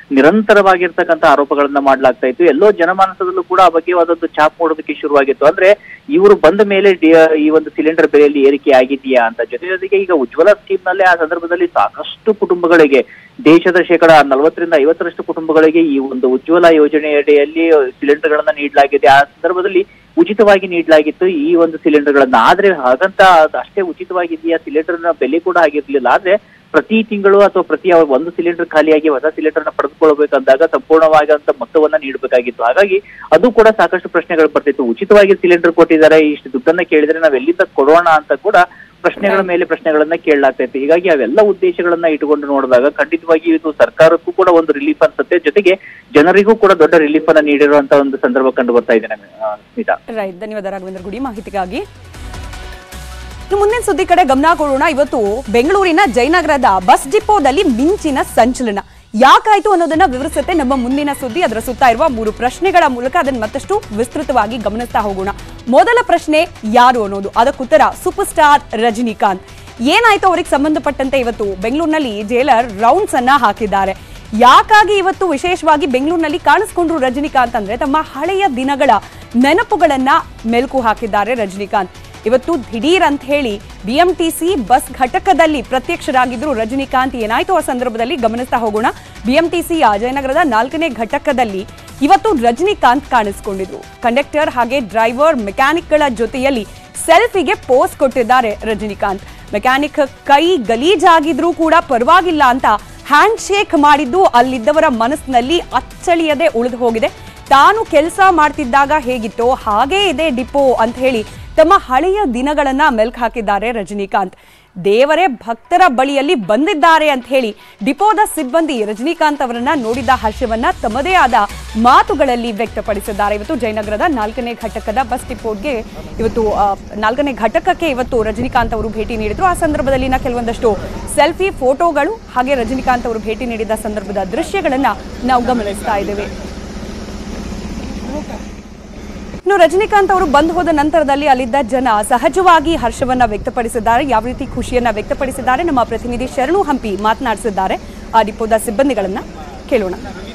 ನಿರಂತರವಾಗಿರ್ತಕ್ಕಂಥ ಆರೋಪಗಳನ್ನ ಮಾಡ್ಲಾಗ್ತಾ ಇತ್ತು ಎಲ್ಲೋ ಜನಮಾನಸದಲ್ಲೂ ಕೂಡ ಆ ಬಗ್ಗೆ ಅದೊಂದು ಚಾಪ್ ಮಾಡೋದಕ್ಕೆ ಶುರುವಾಗಿತ್ತು ಅಂದ್ರೆ ಇವರು ಬಂದ ಮೇಲೆ ಡಿ- ಈ ಒಂದು ಸಿಲಿಂಡರ್ ಬೆಲೆಯಲ್ಲಿ ಏರಿಕೆ ಆಗಿದೆಯಾ ಅಂತ ಜೊತೆ ಜೊತೆಗೆ ಈಗ ಉಜ್ವಲ ಸ್ಕೀಮ್ ನಲ್ಲಿ ಆ ಸಂದರ್ಭದಲ್ಲಿ ಸಾಕಷ್ಟು ಕುಟುಂಬಗಳಿಗೆ ದೇಶದ ಶೇಕಡ ನಲವತ್ತರಿಂದ ಐವತ್ತರಷ್ಟು ಕುಟುಂಬಗಳಿಗೆ ಈ ಒಂದು ಉಜ್ವಲ ಯೋಜನೆಯಡಿಯಲ್ಲಿ ಸಿಲಿಂಡರ್ ಗಳನ್ನ ನೀಡಲಾಗಿದೆ ಆ ಸಂದರ್ಭದಲ್ಲಿ ಉಚಿತವಾಗಿ ನೀಡಲಾಗಿತ್ತು ಈ ಒಂದು ಸಿಲಿಂಡರ್ ಗಳನ್ನ ಆದ್ರೆ ಹಾಗಂತ ಅದು ಅಷ್ಟೇ ಉಚಿತವಾಗಿದೆಯಾ ಸಿಲಿಂಡರ್ ನ ಬೆಲೆ ಕೂಡ ಆಗಿರ್ಲಿಲ್ಲ ಆದ್ರೆ ಪ್ರತಿ ತಿಂಗಳು ಅಥವಾ ಪ್ರತಿ ಅವ್ರ ಒಂದು ಸಿಲಿಂಡರ್ ಖಾಲಿಯಾಗಿ ಹೊಸ ಸಿಲಿಂಡರ್ ನ ಪಡೆದುಕೊಳ್ಬೇಕಂದಾಗ ಸಂಪೂರ್ಣವಾದಂತ ಮೊತ್ತವನ್ನ ನೀಡಬೇಕಾಗಿತ್ತು ಹಾಗಾಗಿ ಅದು ಕೂಡ ಸಾಕಷ್ಟು ಪ್ರಶ್ನೆಗಳು ಬರ್ತಿತ್ತು ಉಚಿತವಾಗಿ ಸಿಲಿಂಡರ್ ಕೊಟ್ಟಿದ್ದಾರೆ ಇಷ್ಟು ದುಡ್ಡನ್ನ ಕೇಳಿದ್ರೆ ನಾವ್ ಎಲ್ಲಿಂದ ಕೊಡೋಣ ಅಂತ ಕೂಡ ಪ್ರಶ್ನೆಗಳ ಮೇಲೆ ಪ್ರಶ್ನೆಗಳನ್ನ ಕೇಳಲಾಗ್ತಾ ಇತ್ತು ಹೀಗಾಗಿ ಅವೆಲ್ಲ ಉದ್ದೇಶಗಳನ್ನ ಇಟ್ಟುಕೊಂಡು ನೋಡಿದಾಗ ಖಂಡಿತವಾಗಿ ಇದು ಸರ್ಕಾರಕ್ಕೂ ಕೂಡ ಒಂದು ರಿಲೀಫ್ ಅನ್ಸುತ್ತೆ ಜೊತೆಗೆ ಜನರಿಗೂ ಕೂಡ ದೊಡ್ಡ ರಿಲೀಫ್ ಅನ್ನ ನೀಡಿರುವಂತ ಒಂದು ಸಂದರ್ಭ ಕಂಡು ಬರ್ತಾ ಇದೆ ನಮಗೆ ಆ, ಸ್ಮಿತಾ ರೈಟ್ ಧನ್ಯವಾದ ರಾಘವೇಂದ್ರ ಗುಡಿ ಮಾಹಿತಿಗಾಗಿ ಇನ್ನು ಮುಂದಿನ ಸುದ್ದಿ ಕಡೆ ಗಮನ ಕೊಡೋಣ ಇವತ್ತು ಬೆಂಗಳೂರಿನ ಜಯನಗರದ ಬಸ್ ಡಿಪೋದಲ್ಲಿ ಮಿಂಚಿನ ಸಂಚಲನ ಯಾಕಾಯ್ತು ಅನ್ನೋದನ್ನ ವಿವರಿಸುತ್ತೆ ನಮ್ಮ ಮುಂದಿನ ಸುದ್ದಿ ಅದರ ಸುತ್ತ ಇರುವ ಮೂರು ಪ್ರಶ್ನೆಗಳ ಮೂಲಕ ಅದನ್ನ ಮತ್ತಷ್ಟು ವಿಸ್ತೃತವಾಗಿ ಗಮನಿಸ್ತಾ ಹೋಗೋಣ ಮೊದಲ ಪ್ರಶ್ನೆ ಯಾರು ಅನ್ನೋದು ಅದಕ್ಕುತ್ತರ ಸೂಪರ್ ಸ್ಟಾರ್ ರಜನಿಕಾಂತ್ ಏನಾಯ್ತು ಅವರಿಗೆ ಸಂಬಂಧಪಟ್ಟಂತೆ ಇವತ್ತು ಬೆಂಗಳೂರಿನಲ್ಲಿ ಜೈಲರ್ ರೌಂಡ್ಸ್ ಅನ್ನ ಹಾಕಿದ್ದಾರೆ ಯಾಕಾಗಿ ಇವತ್ತು ವಿಶೇಷವಾಗಿ ಬೆಂಗಳೂರಿನಲ್ಲಿ ಕಾಣಿಸ್ಕೊಂಡ್ರು ರಜನಿಕಾಂತ್ ಅಂದ್ರೆ ತಮ್ಮ ಹಳೆಯ ದಿನಗಳ ನೆನಪುಗಳನ್ನ ಮೆಲುಕು ಹಾಕಿದ್ದಾರೆ ರಜನಿಕಾಂತ್ ಇವತ್ತು ದಿಢೀರ್ ಅಂತ ಹೇಳಿ ಬಿಎಂಟಿಸಿ ಬಸ್ ಘಟಕದಲ್ಲಿ ಪ್ರತ್ಯಕ್ಷರಾಗಿದ್ರು ರಜನಿಕಾಂತ್ ಏನಾಯ್ತು ಆ ಸಂದರ್ಭದಲ್ಲಿ ಗಮನಿಸ್ತಾ ಹೋಗೋಣ ಬಿಎಂಟಿಸಿಯ ಜಯನಗರದ ನಾಲ್ಕನೇ ಘಟಕದಲ್ಲಿ ಇವತ್ತು ರಜನಿಕಾಂತ್ ಕಾಣಿಸ್ಕೊಂಡಿದ್ರು ಕಂಡಕ್ಟರ್ ಹಾಗೆ ಡ್ರೈವರ್ ಮೆಕ್ಯಾನಿಕ್ಗಳ ಜೊತೆಯಲ್ಲಿ ಸೆಲ್ಫಿಗೆ ಪೋಸ್ ಕೊಟ್ಟಿದ್ದಾರೆ ರಜನಿಕಾಂತ್ ಮೆಕ್ಯಾನಿಕ್ ಕೈ ಗಲೀಜಾಗಿದ್ರೂ ಕೂಡ ಪರವಾಗಿಲ್ಲ ಅಂತ ಹ್ಯಾಂಡ್ ಶೇಕ್ ಮಾಡಿದ್ದು ಅಲ್ಲಿದ್ದವರ ಮನಸ್ಸಿನಲ್ಲಿ ಅಚ್ಚಳಿಯದೆ ಉಳಿದು ಹೋಗಿದೆ ತಾನು ಕೆಲಸ ಮಾಡ್ತಿದ್ದಾಗ ಹೇಗಿತ್ತೋ ಹಾಗೇ ಇದೆ ಡಿಪೋ ಅಂತ ಹೇಳಿ ತಮ್ಮ ಹಳೆಯ ದಿನಗಳನ್ನ ಮೆಲ್ಕ್ ಹಾಕಿದ್ದಾರೆ ರಜನಿಕಾಂತ್ ದೇವರೇ ಭಕ್ತರ ಬಳಿಯಲ್ಲಿ ಬಂದಿದ್ದಾರೆ ಅಂತ ಹೇಳಿ ಡಿಪೋದ ಸಿಬ್ಬಂದಿ ರಜನಿಕಾಂತ್ ಅವರನ್ನ ನೋಡಿದ ಹರ್ಷವನ್ನ ತಮ್ಮದೇ ಆದ ಮಾತುಗಳಲ್ಲಿ ವ್ಯಕ್ತಪಡಿಸಿದ್ದಾರೆ ಇವತ್ತು ಜಯನಗರದ ನಾಲ್ಕನೇ ಘಟಕದ ಬಸ್ ಡಿಪೋಗೆ ಇವತ್ತು ಆ, ನಾಲ್ಕನೇ ಘಟಕಕ್ಕೆ ಇವತ್ತು ರಜನಿಕಾಂತ್ ಅವರು ಭೇಟಿ ನೀಡಿದ್ರು ಆ ಸಂದರ್ಭದಲ್ಲಿನ ಕೆಲವೊಂದಷ್ಟು ಸೆಲ್ಫಿ ಫೋಟೋಗಳು ಹಾಗೆ ರಜನಿಕಾಂತ್ ಅವರು ಭೇಟಿ ನೀಡಿದ ಸಂದರ್ಭದ ದೃಶ್ಯಗಳನ್ನ ನಾವು ಗಮನಿಸ್ತಾ ಇದ್ದೇವೆ ಇನ್ನು ರಜನಿಕಾಂತ್ ಅವರು ಬಂದು ಹೋದ ನಂತರದಲ್ಲಿ ಅಲ್ಲಿದ್ದ ಜನ ಸಹಜವಾಗಿ ಹರ್ಷವನ್ನ ವ್ಯಕ್ತಪಡಿಸಿದ್ದಾರೆ ಯಾವ ರೀತಿ ಖುಷಿಯನ್ನ ವ್ಯಕ್ತಪಡಿಸಿದ್ದಾರೆ ನಮ್ಮ ಪ್ರತಿನಿಧಿ ಶರಣು ಹಂಪಿ ಮಾತನಾಡಿಸಿದ್ದಾರೆ ಆ ಡಿಪೋದ ಸಿಬ್ಬಂದಿಗಳನ್ನ ಕೇಳೋಣ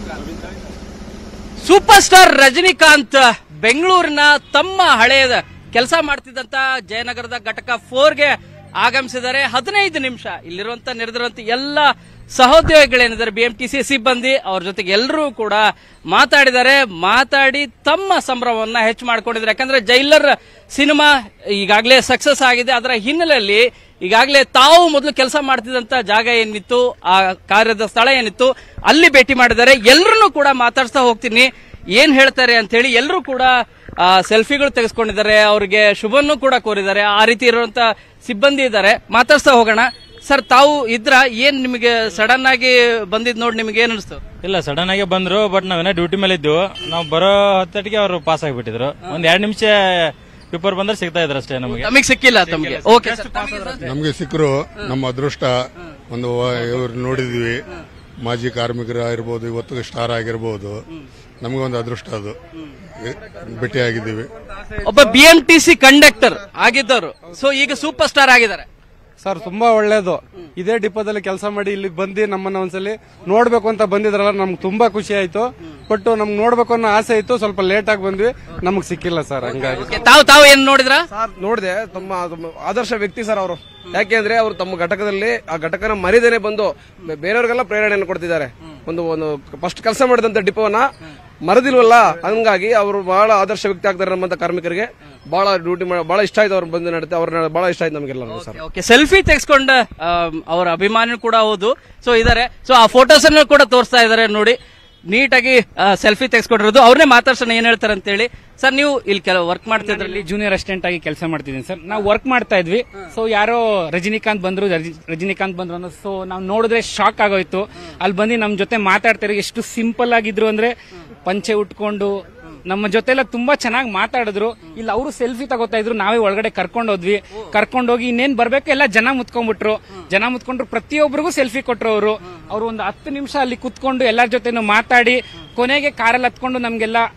ಸೂಪರ್ ಸ್ಟಾರ್ ರಜನಿಕಾಂತ್ ಬೆಂಗಳೂರಿನ ತಮ್ಮ ಹಳೆಯದ ಕೆಲಸ ಮಾಡ್ತಿದ್ದಂತ ಜಯನಗರದ ಘಟಕ ಫೋರ್ಗೆ ಆಗಮಿಸಿದ್ದಾರೆ ಹದಿನೈದು ನಿಮಿಷ ಇಲ್ಲಿರುವಂತ ನೆರೆದಿರುವಂತ ಎಲ್ಲ ಸಹೋದ್ಯೋಗಿಗಳೇನಿದ್ದಾರೆ ಬಿಎಂಟಿಸಿ ಸಿಬ್ಬಂದಿ ಅವ್ರ ಜೊತೆಗೆ ಎಲ್ಲರೂ ಕೂಡ ಮಾತಾಡಿದ್ದಾರೆ ಮಾತಾಡಿ ತಮ್ಮ ಸಂಭ್ರಮವನ್ನ ಹೆಚ್ಚು ಮಾಡ್ಕೊಂಡಿದ್ದಾರೆ ಯಾಕಂದ್ರೆ ಜೈಲರ್ ಸಿನಿಮಾ ಈಗಾಗಲೇ ಸಕ್ಸಸ್ ಆಗಿದೆ ಅದರ ಹಿನ್ನೆಲೆಯಲ್ಲಿ ಈಗಾಗಲೇ ತಾವು ಮೊದಲು ಕೆಲಸ ಮಾಡ್ತಿದ್ದಂತ ಜಾಗ ಏನಿತ್ತು ಆ ಕಾರ್ಯದ ಸ್ಥಳ ಏನಿತ್ತು ಅಲ್ಲಿ ಭೇಟಿ ಮಾಡಿದ್ದಾರೆ ಎಲ್ಲರನ್ನೂ ಕೂಡ ಮಾತಾಡ್ಸ್ತಾ ಹೋಗ್ತೀನಿ ಏನ್ ಹೇಳ್ತಾರೆ ಅಂತ ಹೇಳಿ ಎಲ್ಲರೂ ಕೂಡ ಆ, ಸೆಲ್ಫಿಗಳು ತೆಗೆಸ್ಕೊಂಡಿದ್ದಾರೆ ಅವ್ರಿಗೆ ಶುಭವನ್ನು ಕೂಡ ಕೋರಿದ್ದಾರೆ ಆ ರೀತಿ ಇರುವಂತ ಸಿಬ್ಬಂದಿ ಇದ್ದಾರೆ ಮಾತಾಡ್ಸ್ತಾ ಹೋಗೋಣ ಸರ್ ತಾವು ಇದ್ರ ಏನ್ ನಿಮಗೆ ಸಡನ್ ಆಗಿ ಬಂದಿದ್ ನೋಡಿ ನಿಮ್ಗೆ ಏನ್ ಅನಿಸ್ತು ಇಲ್ಲ ಸಡನ್ ಆಗಿ ಬಂದ್ರು ಬಟ್ ನಾವೇನೋ ಡ್ಯೂಟಿ ಮೇಲೆ ಇದ್ವು ನಾವು ಬರೋ ಹತ್ತಟಿಗೆ ಅವರು ಪಾಸ್ ಆಗಿಬಿಟ್ಟಿದ್ರು ಒಂದ್ ಎರಡ್ ನಿಮಿಷ ಪೇಪರ್ ಬಂದ್ರೆ ಸಿಗ್ತಾ ಇದ್ರು ಅಷ್ಟೇ ನಮಗೆ ನಮಗೆ ಸಿಕ್ಕಿಲ್ಲ ತಮಗೆ ಓಕೆ ಸರ್ ನಮಗೆ ಸಿಕ್ಕರು ನಮ್ಮ ಅದೃಷ್ಟ ಒಂದು ಇವ್ರು ನೋಡಿದ್ವಿ ಮಾಜಿ ಕಾರ್ಮಿಕರಾಗಿರ್ಬೋದು ಇವತ್ತು ಸ್ಟಾರ್ ಆಗಿರ್ಬೋದು ನಮಗೆ ಒಂದು ಅದೃಷ್ಟ ಅದು ಭೇಟಿಯಾಗಿದ್ದೀವಿ ಒಬ್ಬ B M T C conductor ಆಗಿದ್ದವರು ಸೊ ಈಗ ಸೂಪರ್ ಸ್ಟಾರ್ ಆಗಿದ್ದಾರೆ ಸರ್ ತುಂಬಾ ಒಳ್ಳೇದು ಇದೇ ಡಿಪೋದಲ್ಲಿ ಕೆಲಸ ಮಾಡಿ ಇಲ್ಲಿ ಬಂದು ನಮ್ಮನ್ನ ಒಂದ್ಸಲಿ ನೋಡ್ಬೇಕು ಅಂತ ಬಂದಿದ್ರಲ್ಲ ನಮ್ಗೆ ತುಂಬಾ ಖುಷಿ ಆಯ್ತು ಬಟ್ ನಮ್ಗೆ ನೋಡ್ಬೇಕು ಅನ್ನೋ ಆಸೆ ಇತ್ತು ಸ್ವಲ್ಪ ಲೇಟ್ ಆಗಿ ಬಂದ್ವಿ ನಮಗ್ ಸಿಕ್ಕಿಲ್ಲ ಸರ್ ಹಂಗಾಗಿ Okay, ತಾವು ತಾವು ಏನ್ ನೋಡಿದ್ರ ಸರ್ ನೋಡಿದೆ ತಮ್ಮ ತಮ್ಮ ಆದರ್ಶ ವ್ಯಕ್ತಿ ಸರ್ ಅವರು ಯಾಕೆಂದ್ರೆ ಅವರು ತಮ್ಮ ಘಟಕದಲ್ಲಿ ಆ ಘಟಕನ ಮರಿದೇನೆ ಬಂದು ಬೆ- ಬೇರೆಯವ್ರಿಗೆಲ್ಲ ಪ್ರೇರಣೆಯನ್ನು ಕೊಡ್ತಿದ್ದಾರೆ ಒಂದು ಒಂದು ಫಸ್ಟ್ ಕೆಲಸ ಮಾಡಿದಂತ ಡಿಪೋನ ಮರದಿಲ್ವಲ್ಲ ಹಂಗಾಗಿ ಅವರು ಬಹಳ ಆದರ್ಶ ವ್ಯಕ್ತಿ ಆಗ್ತಾರೆ ನಮ್ಮಂತ ಕಾರ್ಮಿಕರಿಗೆ ಬಹಳ ಡ್ಯೂಟಿ ಬಹಳ ಇಷ್ಟ ಆಯ್ತು ಅವ್ರು ಬಂದು ನಡೀತೆ ಅವ್ರನ್ನ ಬಹಳ ಇಷ್ಟ ಆಯ್ತು ನಮಗೆಲ್ಲ ಸರ್ ಓಕೆ ಸೆಲ್ಫಿ ತೆಗೆಸ್ಕೊಂಡ ಅವರ ಅಭಿಮಾನಿ ಕೂಡ ಹೌದು ಸೊ ಇದಾರೆ ಸೊ ಆ ಫೋಟೋಸ್ ಅನ್ನು ಕೂಡ ತೋರಿಸ್ತಾ ಇದಾರೆ ನೋಡಿ ನೀಟಾಗಿ ಸೆಲ್ಫಿ ತೆಗೆಸ್ಕೊಂಡಿರೋದು ಅವ್ರನ್ನೇ ಮಾತಾಡ್ಸೋಣ ಏನ್ ಹೇಳ್ತಾರೆ ಅಂತ ಹೇಳಿ ಸರ್ ನೀವು ಇಲ್ಲಿ ಕೆಲವು ವರ್ಕ್ ಮಾಡ್ತಿದ್ರಲ್ಲಿ ಇಲ್ಲಿ ಜೂನಿಯರ್ ಅಸಿಸ್ಟೆಂಟ್ ಆಗಿ ಕೆಲಸ ಮಾಡ್ತಿದ್ದೀನಿ ಸರ್ ನಾವು ವರ್ಕ್ ಮಾಡ್ತಾ ಇದ್ವಿ ಸೊ ಯಾರೋ ರಜನಿಕಾಂತ್ ಬಂದ್ರು ರಜಿ- ರಜನಿಕಾಂತ್ ಬಂದ್ರು ಅನ್ನೋ ಸೊ ನಾವು ನೋಡಿದ್ರೆ ಶಾಕ್ ಆಗೋಯ್ತು ಅಲ್ಲಿ ಬಂದು ನಮ್ಮ ಜೊತೆ ಮಾತಾಡ್ತಾರೆ ಎಷ್ಟು ಸಿಂಪಲ್ ಆಗಿದ್ರು ಅಂದ್ರೆ ಪಂಚೆ ಉಟ್ಕೊಂಡು ನಮ್ಮ ಜೊತೆ ಎಲ್ಲ ತುಂಬಾ ಚೆನ್ನಾಗಿ ಮಾತಾಡಿದ್ರು ಇಲ್ಲಿ ಅವರು ಸೆಲ್ಫಿ ತಗೋತಾ ಇದ್ರು ನಾವೇ ಒಳಗಡೆ ಕರ್ಕೊಂಡು ಹೋದ್ವಿ ಕರ್ಕೊಂಡು ಹೋಗಿ ಇನ್ನೇನ್ ಬರ್ಬೇಕು ಎಲ್ಲ ಜನ ಮುತ್ಕೊಂಡ್ಬಿಟ್ರು ಜನ ಮುತ್ಕೊಂಡ್ರು ಪ್ರತಿಯೊಬ್ಬರಿಗೂ ಸೆಲ್ಫಿ ಕೊಟ್ರು ಅವರು ಅವ್ರು ಒಂದು ಹತ್ತು ನಿಮಿಷ ಅಲ್ಲಿ ಕುತ್ಕೊಂಡು ಎಲ್ಲರ ಜೊತೆನೂ ಮಾತಾಡಿ ಕೊನೆಗೆ ಕಾರಲ್ಲಿ ಹತ್ಕೊಂಡು ನಮ್ಗೆಲ್ಲ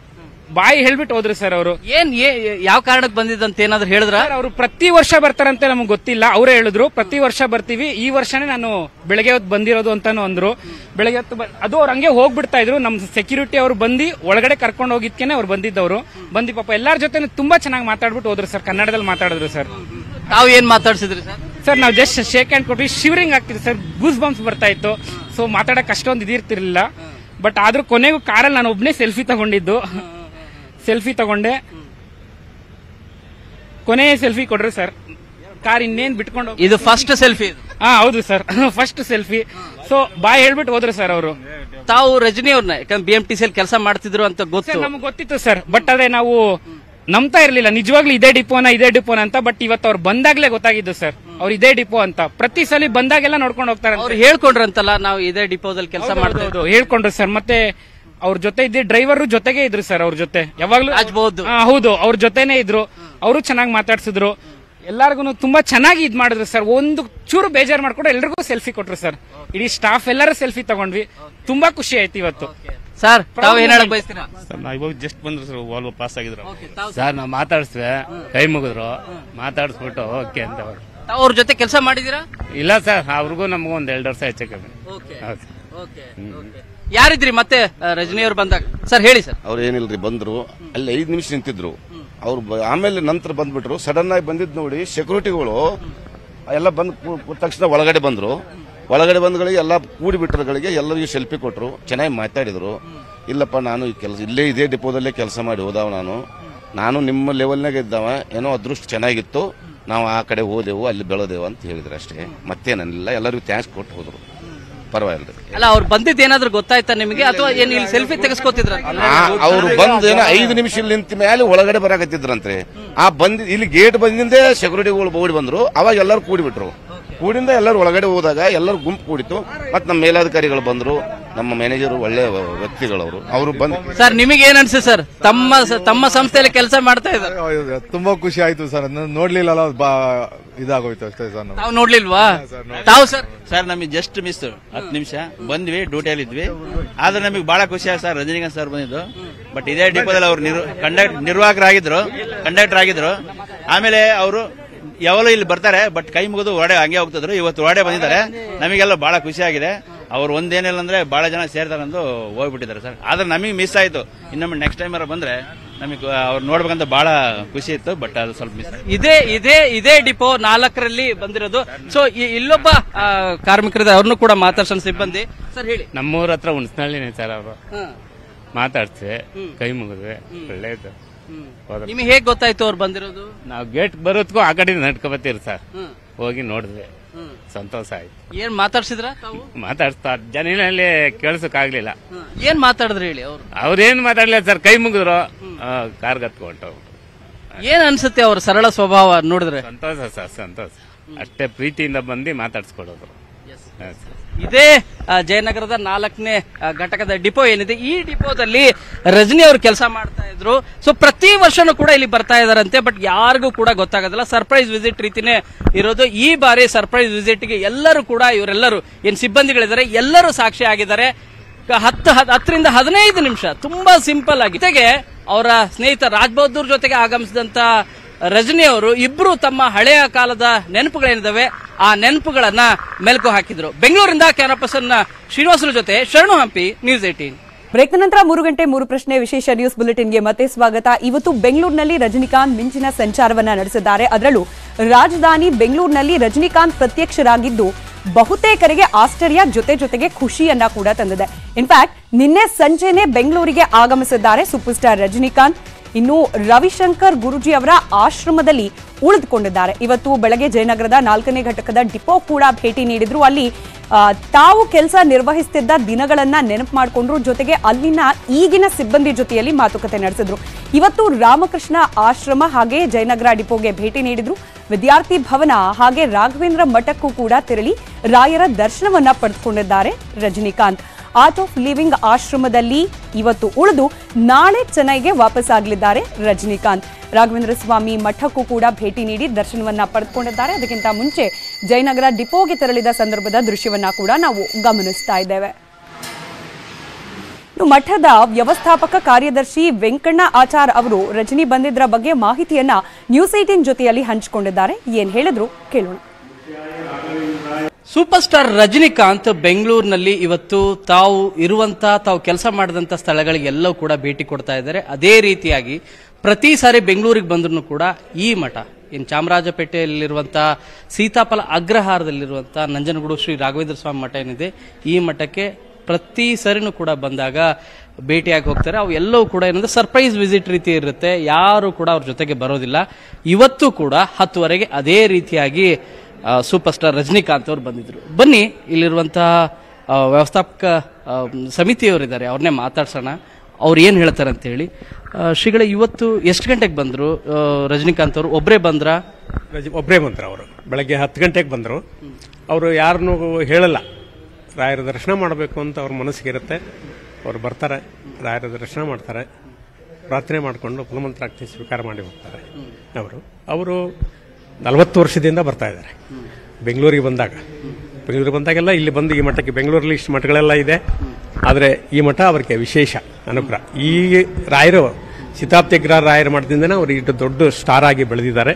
ಬಾಯಿ ಹೇಳ್ಬಿಟ್ಟು ಹೋದ್ರು ಸರ್ ಅವರು ಏನ್ ಏ- ಯಾವ ಕಾರಣಕ್ಕೆ ಬಂದಿದ್ದಂತ ಏನಾದ್ರು ಹೇಳಿದ್ರ ಅವರು ಪ್ರತಿ ವರ್ಷ ಬರ್ತಾರಂತೆ ನಮಗೆ ಗೊತ್ತಿಲ್ಲ ಅವರೇ ಹೇಳಿದ್ರು ಪ್ರತಿ ವರ್ಷ ಬರ್ತೀವಿ ಈ ವರ್ಷನೇ ನಾನು ಬೆಳಗ್ಗೆ ಹೊತ್ತು ಬಂದಿರೋದು ಅಂತಾನು ಅಂದ್ರು ಬೆಳಗ್ಗೆ ಹೊತ್ತು ಬ- ಅದು ಅವ್ರು ಹಂಗೆ ಹೋಗ್ಬಿಡ್ತಾ ಇದ್ರು ನಮ್ ಸೆಕ್ಯೂರಿಟಿ ಅವರು ಬಂದು ಒಳಗಡೆ ಕರ್ಕೊಂಡು ಹೋಗಿದ್ಕೇನೆ ಅವ್ರು ಬಂದಿದ್ದವರು ಬಂದು ಪಾಪ ಎಲ್ಲಾರ ಜೊತೆ ತುಂಬಾ ಚೆನ್ನಾಗಿ ಮಾತಾಡ್ಬಿಟ್ಟು ಹೋದ್ರು ಸರ್ ಕನ್ನಡದಲ್ಲಿ ಮಾತಾಡಿದ್ರು ಸರ್ ತಾವು ಏನ್ ಮಾತಾಡ್ಸಿದ್ರಿ ಸರ್ ಸರ್ ನಾವು ಜಸ್ಟ್ ಶೇಕ್ ಹ್ಯಾಂಡ್ ಕೊಟ್ವಿ ಶಿವರಿಂಗ್ ಆಗ್ತಿದೆ ಸರ್ ಗೂಸ್ ಬಂಪ್ಸ್ ಬರ್ತಾ ಇತ್ತು ಸೊ ಮಾತಾಡಕ್ ಅಷ್ಟೊಂದು ಇದಿರ್ತಿರ್ಲಿಲ್ಲ ಬಟ್ ಆದ್ರೂ ಕೊನೆಗೂ ಕಾರಲ್ಲಿ ನಾನು ಒಬ್ನೇ ಸೆಲ್ಫಿ ತಗೊಂಡಿದ್ದು ಸೆಲ್ಫಿ ತಗೊಂಡೆ ಕೊನೆ ಸೆಲ್ಫಿ ಕೊಡ್ರಿ ಸರ್ ಕಾರ್ ಇನ್ನೇನ್ ಬಿಟ್ಕೊಂಡು ಹೋಗ್- ಇದು ಫಸ್ಟ್ ಸೆಲ್ಫಿ ಹಾ ಹೌದು sir first selfie so bye ಹೇಳ್ಬಿಟ್ಟು ಹೋದ್ರು ಸರ್ ಅವರು ತಾವು ರಜನಿ ಅವ್ರನ್ನ ಯಾಕಂದ್ರೆ ಬಿ ಎಂ ಟಿ ಸಿ ಕೆಲಸ ಮಾಡ್ತಿದ್ರು ಅಂತ ಗೊತ್ತು ಸರ್ ನಮ್ಗೆ ಗೊತ್ತಿತ್ತು ಸರ್ ಬಟ್ ಅದೇ ನಾವು ನಂಬ್ತಾ ಇರ್ಲಿಲ್ಲ ನಿಜವಾಗ್ಲೂ ಇದೇ ಡಿಪೋನ ಇದೇ ಡಿಪೋನ ಅಂತ ಬಟ್ ಇವತ್ತು ಅವ್ರು ಬಂದಾಗ್ಲೇ ಗೊತ್ತಾಗಿದ್ದು ಸರ್ ಅವ್ರು ಇದೇ ಡಿಪೋ ಅಂತ ಪ್ರತಿ ಸಲ ಬಂದಾಗೆಲ್ಲ ನೋಡ್ಕೊಂಡು ಹೋಗ್ತಾರೆ ಅವ್ರು ಹೇಳ್ಕೊಂಡ್ರಂತಲ್ಲ ನಾವು ಇದೇ ಡಿಪೋದಲ್ಲಿ ಕೆಲಸ ಮಾಡ್ತಾ ಹೌದು ಹೇಳ್ಕೊಂಡ್ರು ಸರ್ ಮತ್ತೆ ಅವ್ರ ಜೊತೆ ಇದ್ದ ಡ್ರೈವರ್ ಜೊತೆಗೆ ಇದ್ರು ಸರ್ ಅವ್ರ ಜೊತೆ ಯಾವಾಗ್ಲೂ ರಾಜ್ಬಹುದು ಹಾ, ಹೌದು ಅವ್ರ ಜೊತೆನೆ ಇದ್ರು ಅವರು ಚೆನ್ನಾಗಿ ಮಾತಾಡ್ಸಿದ್ರು ಎಲ್ಲಾರ್ಗು ತುಂಬಾ ಚೆನ್ನಾಗಿ ಇದ್ ಮಾಡಿದ್ರು ಸರ್ ಒಂದು ಚೂರು ಬೇಜಾರ್ ಮಾಡ್ಕೊಂಡು ಎಲ್ರಿಗೂ ಸೆಲ್ಫಿ ಕೊಟ್ರು ಸರ್ ಇಡೀ ಸ್ಟಾಫ್ ಎಲ್ಲರೂ ಸೆಲ್ಫಿ ತಗೊಂಡ್ವಿ ತುಂಬಾ ಖುಷಿ ಆಯ್ತು ಇವತ್ತು ಸರ್ ತಾವು ಏನ್ ಹೇಳಕ್ ಬಯಸ್ತೀರಾ ಸರ್ ನಾ ಇವಾಗ ಜಸ್ಟ್ ಬಂದ್ರು ಸರ್ ವಾಲ್ವ ಪಾಸ್ ಆಗಿದ್ರು ತಾವು ಸರ್ ನಾವು ಮಾತಾಡಿಸ್ವೆ ಕೈ ಮುಗಿದ್ರು ಮಾತಾಡಿಸ್ಬಿಟ್ಟು ಓಕೆ ಅಂತ ಅವ್ರು ತಾವು ಅವ್ರ ಜೊತೆ ಕೆಲಸ ಮಾಡಿದೀರಾ ಇಲ್ಲ ಸರ್ ಅವ್ರಿಗೂ ನಮಗೂ ಒಂದ್ ಎರಡು ವರ್ಷ ಹೆಚ್ಚು ಕಮ್ಮಿ ಓಕೆ ಹೌದು ಓಕೆ ಯಾರಿದ್ರಿ ಮತ್ತೆ ಆ, ರಜನಿ ಅವ್ರು ಬಂದಾಗ ಸರ್ ಹೇಳಿ ಸರ್ ಅವ್ರು ಏನಿಲ್ರಿ ಬಂದ್ರು ಅಲ್ಲಿ ಐದು ನಿಮಿಷ ನಿಂತಿದ್ರು ಅವ್ರು ಬ- ಆಮೇಲೆ ನಂತರ ಬಂದ್ಬಿಟ್ರು ಸಡನ್ ಆಗಿ ಬಂದಿದ್ ನೋಡಿ ಸೆಕ್ಯೂರಿಟಿಗಳು ಎಲ್ಲ ಬಂದ್ ಕೂ- ಕೂತ ತಕ್ಷಣ ಒಳಗಡೆ ಬಂದ್ರು ಒಳಗಡೆ ಬಂದ್ಗಳಿಗೆ ಎಲ್ಲ ಕೂಡಿ ಬಿಟ್ಟರುಗಳಿಗೆ ಎಲ್ಲರಿಗೂ ಸೆಲ್ಫಿ ಕೊಟ್ರು ಚೆನ್ನಾಗಿ ಮಾತಾಡಿದ್ರು ಇಲ್ಲಪ್ಪ ನಾನು ಈ ಕೆಲಸ ಇಲ್ಲೇ ಇದೇ ಡಿಪೋದಲ್ಲೇ ಕೆಲಸ ಮಾಡಿ ಹೋದವ ನಾನು ನಾನು ನಿಮ್ಮ ಲೆವೆಲ್ನಾಗ ಇದ್ದವ ಏನೋ ಅದೃಷ್ಟ ಚೆನ್ನಾಗಿತ್ತು ನಾವು ಆ ಕಡೆ ಹೋದೆವು ಅಲ್ಲಿ ಬೆಳೆದೆವು ಅಂತ ಹೇಳಿದ್ರು ಅಷ್ಟೇ ಮತ್ತೇನಿಲ್ಲ ಎಲ್ಲರಿಗೂ ಥ್ಯಾಂಕ್ಸ್ ಕೊಟ್ಟು ಹೋದ್ರು ಪರವಾಗಿಲ್ಲ ಅಲ್ಲ ಅವ್ರು ಬಂದಿದ್ದು ಏನಾದ್ರು ಗೊತ್ತಾಯ್ತಾ ನಿಮಗೆ ಅಥವಾ ಏನ್ ಇಲ್ಲಿ ಸೆಲ್ಫಿ ತೆಗೆಸ್ಕೋತಿದ್ರ ಅವ್ರು ಬಂದು ಏನೋ ಐದು ನಿಮಿಷ ಇಲ್ಲಿ ನಿಂತ ಮೇಲೆ ಒಳಗಡೆ ಬರಾಕತ್ತಿದ್ರಂತೆ ಆ ಬಂದ್ ಇಲ್ಲಿ ಗೇಟ್ ಬಂದಿಂದೇ ಸೆಕ್ಯೂರಿಟಿಗಳು ಓಡಿ ಬಂದ್ರು ಅವಾಗ ಎಲ್ಲರೂ ಕೂಡಿಬಿಟ್ರು ಕೂಡಿಂದ ಎಲ್ಲರೂ ಒಳಗಡೆ ಹೋದಾಗ ಎಲ್ಲರೂ ಗುಂಪು ಕೂಡಿತು ಮತ್ತೆ ನಮ್ಮ ಮೇಲಾಧಿಕಾರಿಗಳು ಬಂದ್ರು ನಮ್ಮ ಮ್ಯಾನೇಜರ್ ಒಳ್ಳೆ ವ್ಯಕ್ತಿಗಳವರು ಅವರು ಬಂದು ಸರ್ ನಿಮಗೆ ಏನ್ ಅನ್ಸುತ್ತೆ ಸರ್ ತಮ್ಮ ತಮ್ಮ ಸಂಸ್ಥೆಯಲ್ಲಿ ಕೆಲಸ ಮಾಡ್ತಾ ಇದ್ದಾರೆ ತುಂಬಾ ಖುಷಿ ಆಯ್ತು ಸರ್ ಅದನ್ನ ನೋಡ್ಲಿಲ್ಲ ಬಾ ಇದಾಗೋಯ್ತು ಅಷ್ಟೇ ಸರ್ ನಾವು ತಾವು ನೋಡ್ಲಿಲ್ವಾ ತಾವು ಸರ್ ಸರ್ ನಮಗೆ ಜಸ್ಟ್ ಮಿಸ್ ಹತ್ತು ನಿಮಿಷ ಬಂದ್ವಿ ಡ್ಯೂಟಿಯಲ್ಲಿ ಇದ್ವಿ ಆದ್ರೆ ನಮಗೆ ಬಹಳ ಖುಷಿ ಆಯ್ತು ಸರ್ ರಜನಿಕಾಂತ್ ಸರ್ ಬಂದಿದ್ದು ಬಟ್ ಇದೇ ಡಿಪೋದಲ್ಲಿ ಅವ್ರು ಕಂಡಕ್ಟ್ ನಿರ್ವಾಹಕರಾಗಿದ್ರು ಕಂಡಕ್ಟರ್ ಆಗಿದ್ರು ಆಮೇಲೆ ಅವರು ಯಾವಾಗಲೂ ಇಲ್ಲಿ ಬರ್ತಾರೆ ಬಟ್ ಕೈ ಮುಗಿದು ಹೊರಡೆ ಹಂಗೆ ಹೋಗ್ತಿದ್ರು ಇವತ್ತು ಹೊರಡೆ ಬಂದಿದ್ದಾರೆ ನಮಗೆಲ್ಲ ಬಹಳ ಖುಷಿ ಆಗಿದೆ ಅವ್ರು ಒಂದೇನಿಲ್ಲ ಅಂದ್ರೆ ಬಹಳ ಜನ ಸೇರ್ತಾರಂದು ಹೋಗ್ಬಿಟ್ಟಿದ್ದಾರೆ ಸರ್ ಆದ್ರೆ ನಮಗೆ ಮಿಸ್ ಆಯ್ತು ಇನ್ನೊಮ್ಮೆ ನೆಕ್ಸ್ಟ್ ಟೈಮ್ ಬಂದ್ರೆ ನಮಗೆ ಅವ್ರು ನೋಡ್ಬೇಕಂತ ಬಹಳ ಖುಷಿ ಇತ್ತು ಬಟ್ ಅದು ಸ್ವಲ್ಪ ಮಿಸ್ ಇದೇ ಇದೇ ಇದೇ ಡಿಪೋ ನಾಲ್ಕರಲ್ಲಿ ಬಂದಿರೋದು ಸೊ ಇಲ್ಲೊಬ್ಬ ಆ, ಕಾರ್ಮಿಕರಿದೆ ಅವ್ರನ್ನು ಕೂಡ ಮಾತಾಡ್ಸೋಣ ಸಿಬ್ಬಂದಿ ಸರ್ ಹೇಳಿ ನಮ್ಮೂರ ಹತ್ರ ಉಣ್ಸ್ನಳ್ಳಿನೇ ಸರ್ ಅವರು ಮಾತಾಡ್ಸಿ ಕೈ ಮುಗಿದ್ವಿ ಒಳ್ಳೇದು ಹೋದ್ರು. ನಿಮಗೆ ಹೇಗ್ ಗೊತ್ತಾಯ್ತು ಅವ್ರು ಬಂದಿರೋದು ನಾವು ಗೇಟ್ ಬರೋದ್ಗೂ ಆ ಕಡೆ ನಡ್ಕೊಬತ್ತೀರಿ ಸರ್ ಹ್ಮ್. ಹೋಗಿ ನೋಡಿದ್ವಿ ಹ್ಮ್. ಸಂತೋಷ ಆಯ್ತು ಏನ್ ಮಾತಾಡ್ಸಿದ್ರ ತಾವು ಮಾತಾಡ್ತಾ ಜನಿನಲ್ಲಿ ಕೇಳಿಸಕ್ ಆಗ್ಲಿಲ್ಲ ಏನ್ ಮಾತಾಡಿದ್ರಿ ಹೇಳಿ ಅವ್ರು ಅವ್ರೇನ್ ಮಾತಾಡ್ಲಿಲ್ಲ ಸರ್ ಕೈ ಮುಗಿದ್ರು ಕಾರ್ ಗತ್ಕೊಂಡು ಏನ್ ಅನ್ಸುತ್ತೆ ಅವ್ರ ಸರಳ ಸ್ವಭಾವ ನೋಡಿದ್ರೆ ಸಂತೋಷ ಸರ್ ಸಂತೋಷ ಅಷ್ಟೇ ಪ್ರೀತಿಯಿಂದ ಬಂದು ಮಾತಾಡ್ಸ್ಕೊಡೋದು ಹಾ, ಸರ್. ಇದೇ ಆ, ಜಯನಗರದ ನಾಲ್ಕನೇ ಆ, ಘಟಕದ ಡಿಪೋ ಏನಿದೆ ಈ ಡಿಪೋದಲ್ಲಿ ರಜನಿ ಅವರು ಕೆಲಸ ಮಾಡ್ತಾ ಇದ್ರು ಸೊ ಪ್ರತಿ ವರ್ಷನೂ ಕೂಡ ಇಲ್ಲಿ ಬರ್ತಾ ಇದಾರಂತೆ ಬಟ್ ಯಾರಿಗೂ ಕೂಡ ಗೊತ್ತಾಗೋದಿಲ್ಲ ಸರ್ಪ್ರೈಸ್ ವಿಸಿಟ್ ರೀತಿನೇ ಇರೋದು ಈ ಬಾರಿ ಸರ್ಪ್ರೈಸ್ ವಿಸಿಟ್ಗೆ ಎಲ್ಲರೂ ಕೂಡ ಇವರೆಲ್ಲರೂ ಏನ್ ಸಿಬ್ಬಂದಿಗಳಿದ್ದಾರೆ ಎಲ್ಲರೂ ಸಾಕ್ಷಿ ಆಗಿದ್ದಾರೆ ಕ- ಹತ್ತು ಹತ್- ಹತ್ತರಿಂದ ಹದಿನೈದು ನಿಮಿಷ ತುಂಬಾ ಸಿಂಪಲ್ ಆಗಿ ಜೊತೆಗೆ ಅವರ ಸ್ನೇಹಿತ ರಾಜ್ ಬಹದ್ದೂರ್ ಜೊತೆಗೆ ಆಗಮಿಸಿದಂತ ರಜನಿ ಅವರು ಇಬ್ರು ತಮ್ಮ ಹಳೆಯ ಕಾಲದ ನೆನಪುಗಳೇನಿದಾವೆ ಆ ನೆನಪುಗಳನ್ನ ಮೆಲುಕು ಹಾಕಿದ್ರು ಬೆಂಗಳೂರಿಂದ ಕ್ಯಾಮರಾ ಪರ್ಸನ್ ಶ್ರೀನಿವಾಸರ ಜೊತೆ Sharanu Hampi news eighteen break ನಂತರ ಮೂರು ಗಂಟೆ ಮೂರು ಪ್ರಶ್ನೆ ವಿಶೇಷ ನ್ಯೂಸ್ ಬುಲೆಟಿನ್ಗೆ ಮತ್ತೆ ಸ್ವಾಗತ ಇವತ್ತು ಬೆಂಗಳೂರಿನಲ್ಲಿ ರಜನಿಕಾಂತ್ ಮಿಂಚಿನ ಸಂಚಾರವನ್ನ ನಡೆಸಿದ್ದಾರೆ ಅದರಲ್ಲೂ ರಾಜಧಾನಿ ಬೆಂಗಳೂರಿನಲ್ಲಿ ರಜನಿಕಾಂತ್ ಪ್ರತ್ಯಕ್ಷರಾಗಿದ್ದು ಬಹುತೇಕರಿಗೆ ಆಶ್ಚರ್ಯ ಜೊತೆ ಜೊತೆಗೆ ಖುಷಿಯನ್ನ ಕೂಡ ತಂದಿದೆ ಇನ್ಫ್ಯಾಕ್ಟ್ ನಿನ್ನೆ ಸಂಜೆನೆ ಬೆಂಗಳೂರಿಗೆ ಆಗಮಿಸಿದ್ದಾರೆ ಸೂಪರ್ ಸ್ಟಾರ್ ರಜನಿಕಾಂತ್ ಇನ್ನು ರವಿಶಂಕರ್ ಗುರುಜಿ ಅವರ ಆಶ್ರಮದಲ್ಲಿ ಉಳಿದುಕೊಂಡಿದ್ದಾರೆ ಇವತ್ತು ಬೆಳಗ್ಗೆ ಜಯನಗರದ ನಾಲ್ಕನೇ ಘಟಕದ ಡಿಪೋ ಕೂಡ ಭೇಟಿ ನೀಡಿದ್ರು ಅಲ್ಲಿ ಆ, ತಾವು ಕೆಲಸ ನಿರ್ವಹಿಸುತ್ತಿದ್ದ ದಿನಗಳನ್ನ ನೆನಪು ಮಾಡಿಕೊಂಡ್ರು ಜೊತೆಗೆ ಅಲ್ಲಿನ ಈಗಿನ ಸಿಬ್ಬಂದಿ ಜೊತೆಯಲ್ಲಿ ಮಾತುಕತೆ ನಡೆಸಿದ್ರು ಇವತ್ತು ರಾಮಕೃಷ್ಣ ಆಶ್ರಮ ಹಾಗೆ ಜಯನಗರ ಡಿಪೋಗೆ ಭೇಟಿ ನೀಡಿದ್ರು ವಿದ್ಯಾರ್ಥಿ ಭವನ ಹಾಗೆ ರಾಘವೇಂದ್ರ ಮಠಕ್ಕೂ ಕೂಡ ತೆರಳಿ ರಾಯರ ದರ್ಶನವನ್ನ ಪಡೆದುಕೊಂಡಿದ್ದಾರೆ ರಜನಿಕಾಂತ್ ಆರ್ಟ್ ಆಫ್ ಲಿವಿಂಗ್ ಆಶ್ರಮದಲ್ಲಿ ಇವತ್ತು ಉಳಿದು ನಾಳೆ ಚೆನ್ನೈಗೆ ವಾಪಸ್ ಆಗಲಿದ್ದಾರೆ ರಜನಿಕಾಂತ್ ರಾಘವೇಂದ್ರ ಸ್ವಾಮಿ ಮಠಕ್ಕೂ ಕೂಡ ಭೇಟಿ ನೀಡಿ ದರ್ಶನವನ್ನ ಪಡೆದುಕೊಂಡಿದ್ದಾರೆ ಅದಕ್ಕಿಂತ ಮುಂಚೆ ಜಯನಗರ ಡಿಪೋಗೆ ತೆರಳಿದ ಸಂದರ್ಭದ ದೃಶ್ಯವನ್ನ ಕೂಡ ನಾವು ಗಮನಿಸ್ತಾ ಇದ್ದೇವೆ ಇನ್ನು ಮಠದ ವ್ಯವಸ್ಥಾಪಕ ಕಾರ್ಯದರ್ಶಿ ವೆಂಕಣ್ಣ ಆಚಾರ್ ಅವರು ರಜನಿ ಬಂದಿದ್ರ ಬಗ್ಗೆ ಮಾಹಿತಿಯನ್ನ ನ್ಯೂಸ್ ಏಟೀನ್ ಜೊತೆಯಲ್ಲಿ ಹಂಚಿಕೊಂಡಿದ್ದಾರೆ ಏನ್ ಹೇಳಿದ್ರು ಕೇಳೋಣ ಸೂಪರ್ ಸ್ಟಾರ್ ರಜನಿಕಾಂತ್ ಬೆಂಗಳೂರಿನಲ್ಲಿ ಇವತ್ತು ತಾವು ಇರುವಂತ ತಾವು ಕೆಲಸ ಮಾಡಿದಂತ ಸ್ಥಳಗಳಿಗೆಲ್ಲವೂ ಕೂಡ ಭೇಟಿ ಕೊಡ್ತಾ ಇದ್ದಾರೆ ಅದೇ ರೀತಿಯಾಗಿ ಪ್ರತಿ ಸಾರಿ ಬೆಂಗಳೂರಿಗೆ ಬಂದ್ರು ಕೂಡ ಈ ಮಠ ಇನ್ನು ಚಾಮರಾಜಪೇಟೆಯಲ್ಲಿರುವಂತಹ ಸೀತಾಫಲ ಅಗ್ರಹಾರದಲ್ಲಿರುವಂತಹ ನಂಜನಗೂಡು ಶ್ರೀ ರಾಘವೇಂದ್ರ ಸ್ವಾಮಿ ಮಠ ಏನಿದೆ ಈ ಮಠಕ್ಕೆ ಪ್ರತಿ ಸರಿನೂ ಕೂಡ ಬಂದಾಗ ಭೇಟಿಯಾಗಿ ಹೋಗ್ತಾರೆ ಅವು ಎಲ್ಲವೂ ಕೂಡ ಏನಂದ್ರೆ ಸರ್ಪ್ರೈಸ್ ವಿಸಿಟ್ ರೀತಿ ಇರುತ್ತೆ ಯಾರು ಕೂಡ ಅವ್ರ ಜೊತೆಗೆ ಬರೋದಿಲ್ಲ ಇವತ್ತು ಕೂಡ ಹತ್ತುವರೆಗೆ ಅದೇ ರೀತಿಯಾಗಿ ಆ, ಸೂಪರ್ ಸ್ಟಾರ್ ರಜನಿಕಾಂತ್ ಅವರು ಬಂದಿದ್ರು ಬನ್ನಿ ಇಲ್ಲಿರುವಂತಹ ಆ, ವ್ಯವಸ್ಥಾಪಕ ಆ, ಸಮಿತಿಯವರಿದ್ದಾರೆ ಅವ್ರನ್ನೇ ಮಾತಾಡ್ಸೋಣ ಅವ್ರು ಏನು ಹೇಳ್ತಾರೆ ಅಂತ ಹೇಳಿ ಆ, ಶ್ರೀಗಳ ಇವತ್ತು ಎಷ್ಟು ಗಂಟೆಗೆ ಬಂದರು ರಜನಿಕಾಂತ್ ಅವರು ಒಬ್ಬರೇ ಬಂದ್ರ ರಜ ಒಬ್ಬರೇ ಬಂದರು ಅವರು ಬೆಳಗ್ಗೆ ಹತ್ತು ಗಂಟೆಗೆ ಬಂದರು ಅವರು ಯಾರನ್ನೂ ಹೇಳಲ್ಲ ರಾಯರ ದರ್ಶನ ಮಾಡಬೇಕು ಅಂತ ಅವ್ರ ಮನಸ್ಸಿಗೆ ಇರುತ್ತೆ ಅವ್ರು ಬರ್ತಾರೆ ರಾಯರ ದರ್ಶನ ಮಾಡ್ತಾರೆ ಪ್ರಾರ್ಥನೆ ಮಾಡಿಕೊಂಡು ಫಲಮಂತ್ರಾಕ್ಷಿ ಸ್ವೀಕಾರ ಮಾಡಿ ಹೋಗ್ತಾರೆ ಅವರು ಅವರು ನಲವತ್ತು ವರ್ಷದಿಂದ ಬರ್ತಾ ಇದ್ದಾರೆ ಬೆಂಗಳೂರಿಗೆ ಬಂದಾಗ ಬೆಂಗಳೂರಿಗೆ ಬಂದಾಗೆಲ್ಲ ಇಲ್ಲಿ ಬಂದು ಈ ಮಠಕ್ಕೆ ಬೆಂಗಳೂರಲ್ಲಿ ಇಷ್ಟು ಮಠಗಳೆಲ್ಲ ಇದೆ ಆದರೆ ಈ ಮಠ ಅವರಿಗೆ ವಿಶೇಷ ಅನುಗ್ರಹ ಈ ರಾಯರು ಸಿತಾಪ್ತಿಗ್ರಹ ರಾಯರ ಮಠದಿಂದನೇ ಅವರು ಇಷ್ಟು ದೊಡ್ಡ ಸ್ಟಾರ್ ಆಗಿ ಬೆಳೆದಿದ್ದಾರೆ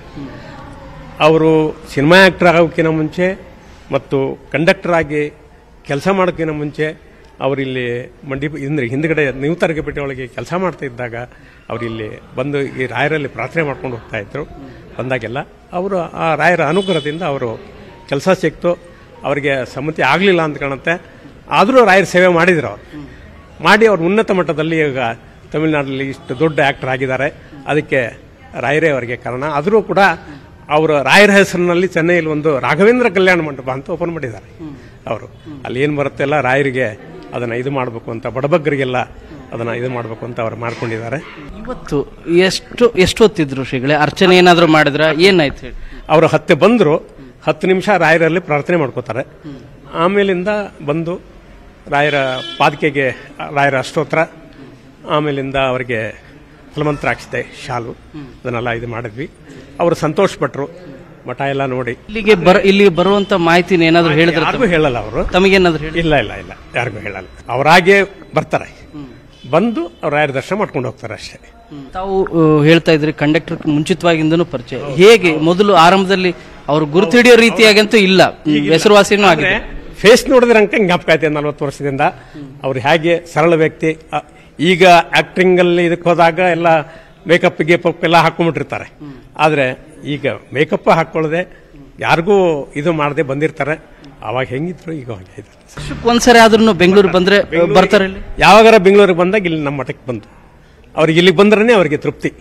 ಅವರು ಸಿನಿಮಾ ಆ್ಯಕ್ಟರ್ ಆಗೋಕ್ಕಿಂತ ಮುಂಚೆ ಮತ್ತು ಕಂಡಕ್ಟರ್ ಆಗಿ ಕೆಲಸ ಮಾಡೋಕ್ಕಿಂತ ಮುಂಚೆ ಅವರಿಲ್ಲಿ ಮಂಡಿ ಅಂದ್ರೆ ಹಿಂದ್ಗಡೆ ನೀವು ತರಗಪೇಟೆ ಒಳಗೆ ಕೆಲಸ ಮಾಡ್ತಾ ಇದ್ದಾಗ ಅವರಿಲ್ಲಿ ಬಂದು ಈ ರಾಯರಲ್ಲಿ ಪ್ರಾರ್ಥನೆ ಮಾಡ್ಕೊಂಡು ಹೋಗ್ತಾ ಇದ್ರು ಬಂದಾಗೆಲ್ಲ ಅವರು ಆ ರಾಯರ ಅನುಗ್ರಹದಿಂದ ಅವರು ಕೆಲಸ ಸಿಕ್ತು ಅವರಿಗೆ ಸಮ್ಮತಿ ಆಗಲಿಲ್ಲ ಅಂತ ಕಾಣುತ್ತೆ ಆದರೂ ರಾಯರ ಸೇವೆ ಮಾಡಿದ್ರು ಅವರು ಮಾಡಿ ಅವ್ರು ಉನ್ನತ ಮಟ್ಟದಲ್ಲಿ ಈಗ ತಮಿಳುನಾಡಲ್ಲಿ ಇಷ್ಟು ದೊಡ್ಡ ಆ್ಯಕ್ಟರ್ ಆಗಿದ್ದಾರೆ ಅದಕ್ಕೆ ರಾಯರೇ ಅವರಿಗೆ ಕಾರಣ ಆದರೂ ಕೂಡ ಅವರು ರಾಯರ ಹೆಸರಿನಲ್ಲಿ ಚೆನ್ನೈಯಲ್ಲಿ ಒಂದು ರಾಘವೇಂದ್ರ ಕಲ್ಯಾಣ ಮಂಟಪ ಅಂತ ಓಪನ್ ಮಾಡಿದ್ದಾರೆ ಅವರು ಅಲ್ಲಿ ಏನು ಬರುತ್ತೆ ಎಲ್ಲ ರಾಯರಿಗೆ ಅದನ್ನು ಇದು ಮಾಡಬೇಕು ಅಂತ ಬಡಬಗ್ಗರಿಗೆಲ್ಲ ಅದನ್ನು ಇದು ಮಾಡಬೇಕು ಅಂತ ಅವ್ರು ಮಾಡ್ಕೊಂಡಿದ್ದಾರೆ ಇವತ್ತು ಎಷ್ಟು ಎಷ್ಟು ಹೊತ್ತಿದ್ರು ಶ್ರೀಗಳೇ ಅರ್ಚನೆ ಏನಾದರೂ ಮಾಡಿದ್ರ ಏನಾಯ್ತು ಹೇಳಿ ಅವರು ಹತ್ತೆ ಬಂದರು ಹತ್ತು ನಿಮಿಷ ರಾಯರಲ್ಲಿ ಪ್ರಾರ್ಥನೆ ಮಾಡ್ಕೋತಾರೆ ಆಮೇಲಿಂದ ಬಂದು ರಾಯರ ಪಾದಕೆಗೆ ರಾಯರ ಅಷ್ಟೋತ್ರ ಆಮೇಲಿಂದ ಅವರಿಗೆ ಫಲಮಂತ್ರಾಕ್ಷತೆ ಶಾಲು ಅದನ್ನೆಲ್ಲ ಇದು ಮಾಡಿದ್ವಿ ಅವರು ಸಂತೋಷ ಪಟ್ಟರು ಮಠ ಎಲ್ಲ ನೋಡಿ ಇಲ್ಲಿಗೆ ಬರ ಇಲ್ಲಿಗೆ ಬರುವಂತ ಮಾಹಿತಿನ ಏನಾದರೂ ಹೇಳಿದ್ರೆ ಯಾರಿಗೂ ಹೇಳಲ್ಲ ಅವರು ತಮಗೇನಾದ್ರು ಹೇಳಿ ಇಲ್ಲ ಇಲ್ಲ ಇಲ್ಲ ಯಾರಿಗೂ ಹೇಳಲ್ಲ ಅವರಾಗೆ ಬರ್ತಾರೆ ಬಂದು ಅವ್ರ ರಾಯರ ದರ್ಶನ ಮಾಡ್ಕೊಂಡು ಹೋಗ್ತಾರೆ ಅಷ್ಟೇ ತಾವು ಆ, ಹೇಳ್ತಾ ಇದ್ರಿ ಕಂಡಕ್ಟರ್ ಮುಂಚಿತವಾಗಿಂದನೂ ಪರಿಚಯ ಹೇಗೆ ಮೊದಲು ಆರಂಭದಲ್ಲಿ ಅವರು ಗುರುತು ಹಿಡಿಯೋ ರೀತಿಯಾಗಂತೂ ಇಲ್ಲ ಹೆಸರುವಾಸಿನೂ ಆಗಿದೆ ಫೇಸ್ ನೋಡಿದ್ರೆ ಅಂಕ ಜ್ಞಾಪಕ ಐತೆ ನಲ್ವತ್ತು ವರ್ಷದಿಂದ ಅವ್ರು ಹೇಗೆ ಸರಳ ವ್ಯಕ್ತಿ ಅ, ಈಗ ಆಕ್ಟಿಂಗ್ ಅಲ್ಲಿ ಇದಕ್ಕೆ ಹೋದಾಗ ಎಲ್ಲ ಮೇಕಪ್ ಗೇಪಪ್ ಎಲ್ಲ ಹಾಕೊಂಡ್ಬಿಟ್ಟಿರ್ತಾರೆ ಆದ್ರೆ ಈಗ ಮೇಕಪ್ ಹಾಕೊಳ್ಳದೆ ಯಾರಿಗೂ ಇದು ಮಾಡದೆ ಬಂದಿರ್ತಾರೆ ಅವಾಗ ಹೆಂಗಿದ್ರು ಈಗ ಹಾಗೆ ಇದ್ದಾರೆ. ಒಂದ್ಸರಿ ಆದ್ರೂ ಬೆಂಗಳೂರು ಬಂದ್ರೆ ಬರ್ತಾರೆ ಇಲ್ಲಿ ಯಾವಾಗಾರ ಬೆಂಗಳೂರಿಗೆ ಬಂದಾಗ ಇಲ್ಲಿ ನಮ್ಮ ಮಠಕ್ಕೆ ಬಂದು ಅವ್ರಿಗೆ ಇಲ್ಲಿ ಬಂದ್ರೆ ಅವರಿಗೆ ತೃಪ್ತಿ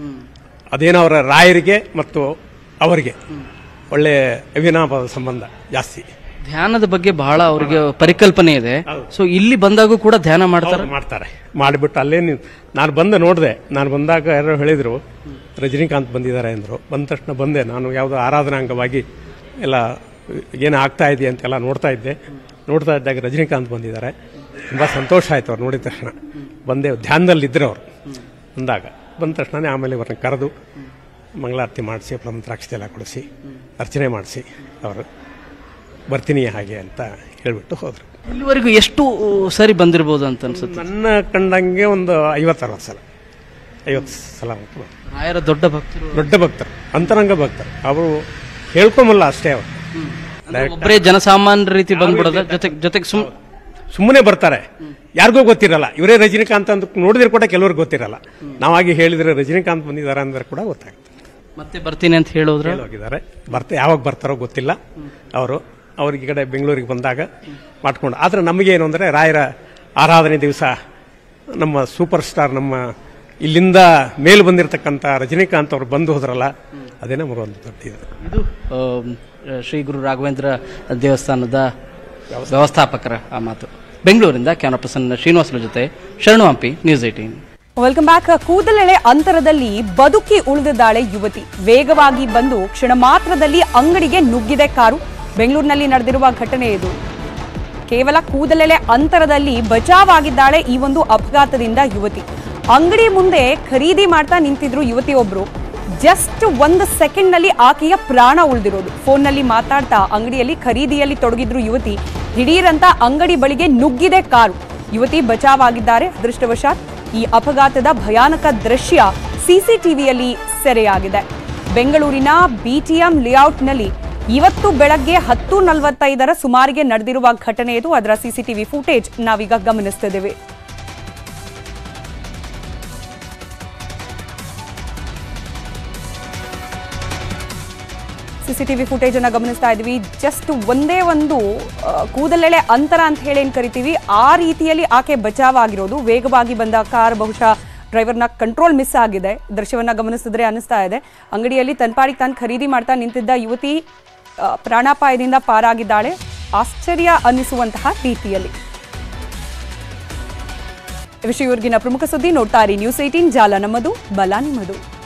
ಅದೇನೋ ಅವರ ರಾಯರಿಗೆ ಮತ್ತು ಅವರಿಗೆ ಒಳ್ಳೆ ಅವಿನಾಭಾವ ಸಂಬಂಧ ಜಾಸ್ತಿ ಧ್ಯಾನದ ಬಗ್ಗೆ ಬಹಳ ಅವ್ರಿಗೆ ಪರಿಕಲ್ಪನೆ ಇದೆ ಸೊ ಇಲ್ಲಿ ಬಂದಾಗೂ ಕೂಡ ಧ್ಯಾನ ಮಾಡ್ತಾರೆ ಹೌದು, ಮಾಡ್ತಾರೆ ಮಾಡಿಬಿಟ್ಟು ಅಲ್ಲೇ ನೀವು ನಾನು ಬಂದು ನೋಡಿದೆ ನಾನು ಬಂದಾಗ ಯಾರೋ ಹೇಳಿದ್ರು ರಜನಿಕಾಂತ್ ಬಂದಿದ್ದಾರೆ ಅಂದರು ಬಂದ ತಕ್ಷಣ ಬಂದೆ ನಾನು ಯಾವುದೋ ಆರಾಧನಾ ಅಂಗವಾಗಿ ಎಲ್ಲ ಏನು ಆಗ್ತಾ ಇದೆ ಅಂತೆಲ್ಲ ನೋಡ್ತಾ ಇದ್ದೆ ನೋಡ್ತಾ ಇದ್ದಾಗ ರಜನಿಕಾಂತ್ ಬಂದಿದ್ದಾರೆ ತುಂಬ ಸಂತೋಷ ಆಯ್ತು ಅವ್ರು ನೋಡಿದ ತಕ್ಷಣ ಬಂದೆ ಧ್ಯಾನದಲ್ಲಿದ್ದರು ಅವರು ಬಂದಾಗ ಬಂದ ತಕ್ಷಣನೇ ಆಮೇಲೆ ಇವ್ರನ್ನ ಕರೆದು ಮಂಗಳಾರತಿ ಮಾಡಿಸಿ ಪ್ರಮಂತ್ರಾಕ್ಷತೆ ಎಲ್ಲ ಕೊಡಿಸಿ ಅರ್ಚನೆ ಮಾಡಿಸಿ ಅವರು ಬರ್ತೀನಿ ಹಾಗೆ ಅಂತ ಹೇಳ್ಬಿಟ್ಟು ಹೋದರು ಇಲ್ಲಿವರೆಗೂ ಎಷ್ಟು ಸರಿ ಬಂದಿರಬಹುದು ಅಂತ ಅನ್ಸುತ್ತೆ ನನ್ನ ಕಂಡಂಗೆ ಒಂದು ಐವತ್ತು ಅರವತ್ತು ಸಲ ಐವತ್ತು ಸಲ ಬಂತು. ರಾಯರ ದೊಡ್ಡ ಭಕ್ತರು ದೊಡ್ಡ ಭಕ್ತರು ಅಂತರಂಗ ಭಕ್ತರು ಅವರು ಹೇಳ್ಕೊಂಬಲ್ಲ ಅಷ್ಟೇ ಅವರು ಒಬ್ಬರೇ ಜನಸಾಮಾನ್ಯ ರೀತಿ ಬಂದ್ಬಿಡೋದ ಜೊತೆಗೆ ಜೊತೆಗೆ ಸುಮ್ ಸುಮ್ಮನೆ ಬರ್ತಾರೆ ಯಾರಿಗೂ ಗೊತ್ತಿರಲ್ಲ ಇವರೇ ರಜನಿಕಾಂತ್ ಅಂತ ನೋಡಿದ್ರೆ ಕೂಡ ಕೆಲವ್ರಿಗೆ ಗೊತ್ತಿರಲ್ಲ ನಾವಾಗಿ ಹೇಳಿದ್ರೆ ರಜನಿಕಾಂತ್ ಬಂದಿದ್ದಾರೆ ಅಂದ್ರೆ ಕೂಡ ಗೊತ್ತಾಗುತ್ತೆ ಮತ್ತೆ ಬರ್ತೀನಿ ಅಂತ ಹೇಳೋದ್ರ ಹೋಗಿದ್ದಾರೆ ಬರ್ತಾ ಯಾವಾಗ ಬರ್ತಾರೋ ಗೊತ್ತಿಲ್ಲ ಅವರು ಅವ್ರಿಗೆ ಈ ಕಡೆ ಬೆಂಗಳೂರಿಗೆ ಬಂದಾಗ ಮಾಡ್ಕೊಂಡು ಆದ್ರೆ ನಮಗೆ ಏನು ಅಂದರೆ ರಾಯರ ಆರಾಧನೆ ದಿವಸ ನಮ್ಮ ಸೂಪರ್ ಸ್ಟಾರ್ ನಮ್ಮ ಇಲ್ಲಿಂದ ಮೇಲೆ ಬಂದಿರತಕ್ಕಂಥ ರಜನಿಕಾಂತ್ ಅವರು ಬಂದು ಹೋದ್ರಲ್ಲ ಅದೇ ನಮಗೆ ಒಂದು ದೊಡ್ಡ ಇದು ಇದು ಆಮ್, ಶ್ರೀ ಗುರು ರಾಘವೇಂದ್ರ ದೇವಸ್ಥಾನದ ವ್ಯವಸ್ಥಾಪಕರ ಆ ಮಾತು ಬೆಂಗಳೂರಿಂದ ಕ್ಯಾಮರಾ ಪರ್ಸನ್ ಶ್ರೀನಿವಾಸನ ಜೊತೆ Sharanu Hampi news eighteen welcome back ಕೂದಲೆಳೆ ಅಂತರದಲ್ಲಿ ಬದುಕಿ ಉಳಿದಿದ್ದಾಳೆ ಯುವತಿ ವೇಗವಾಗಿ ಬಂದು ಕ್ಷಣ ಮಾತ್ರದಲ್ಲಿ ಅಂಗಡಿಗೆ ನುಗ್ಗಿದೆ ಕಾರು ಬೆಂಗಳೂರಿನಲ್ಲಿ ನಡೆದಿರುವ ಘಟನೆ ಇದು ಕೇವಲ ಕೂದಲೆಳೆ ಅಂತರದಲ್ಲಿ ಬಚಾವಾಗಿದ್ದಾಳೆ ಈ ಒಂದು ಅಪಘಾತದಿಂದ ಯುವತಿ ಅಂಗಡಿ ಮುಂದೆ ಖರೀದಿ ಮಾಡ್ತಾ ನಿಂತಿದ್ರು ಯುವತಿಯೊಬ್ರು ಜಸ್ಟ್ ಒಂದು ಸೆಕೆಂಡ್ ನಲ್ಲಿ ಆಕೆಯ ಪ್ರಾಣ ಉಳಿದಿರೋದು ಫೋನ್ನಲ್ಲಿ ಮಾತಾಡ್ತಾ ಅಂಗಡಿಯಲ್ಲಿ ಖರೀದಿಯಲ್ಲಿ ತೊಡಗಿದ್ರು ಯುವತಿ ದಿಢೀರಂತ ಅಂಗಡಿ ಬಳಿಗೆ ನುಗ್ಗಿದೆ ಕಾರು ಯುವತಿ ಬಚಾವಾಗಿದ್ದಾರೆ ಅದೃಷ್ಟವಶಾತ್ ಈ ಅಪಘಾತದ ಭಯಾನಕ ದೃಶ್ಯ ಸಿಸಿಟಿವಿಯಲ್ಲಿ ಸೆರೆಯಾಗಿದೆ ಬೆಂಗಳೂರಿನ ಬಿಟಿಎಂ ಲೇಔಟ್ನಲ್ಲಿ ಇವತ್ತು ಬೆಳಗ್ಗೆ ಹತ್ತು ನಲವತ್ತೈದರ ಸುಮಾರಿಗೆ ನಡೆದಿರುವ ಘಟನೆ ಇದು ಅದರ ಸಿಸಿಟಿವಿ ಫುಟೇಜ್ ನಾವೀಗ ಗಮನಿಸ್ತಿದ್ದೇವೆ ಸಿಸಿಟಿವಿ ಫುಟೇಜ್ ಅನ್ನ ಗಮನಿಸ್ತಾ ಇದ್ವಿ ಜಸ್ಟ್ ಒಂದೇ ಒಂದು ಆ, ಕೂದಲೆಳೆ ಅಂತರ ಅಂತ ಹೇಳಿ ಏನ್ ಕರಿತೀವಿ ಆ ರೀತಿಯಲ್ಲಿ ಆಕೆ ಬಚಾವಾಗಿರೋದು ವೇಗವಾಗಿ ಬಂದ ಕಾರ್ ಬಹುಶಃ ಡ್ರೈವರ್ನ ಕಂಟ್ರೋಲ್ ಮಿಸ್ ಆಗಿದೆ ದೃಶ್ಯವನ್ನ ಗಮನಿಸಿದ್ರೆ ಅನಿಸ್ತಾ ಇದೆ ಅಂಗಡಿಯಲ್ಲಿ ತನ್ಪಾಡಿಗೆ ತಾನು ಖರೀದಿ ಮಾಡ್ತಾ ನಿಂತಿದ್ದ ಯುವತಿ ಆ, ಪ್ರಾಣಾಪಾಯದಿಂದ ಪಾರಾಗಿದ್ದಾಳೆ ಆಶ್ಚರ್ಯ ಅನ್ನಿಸುವಂತಹ ರೀತಿಯಲ್ಲಿ ಈ ವಿಷಯವರೆಗಿನ ಪ್ರಮುಖ ಸುದ್ದಿ ನೋಡ್ತಾ ಇರಿ ನ್ಯೂಸ್ ಏಟೀನ್ ಜಾಲ ನಮ್ಮದು ಬಲ ನಿಮ್ಮದು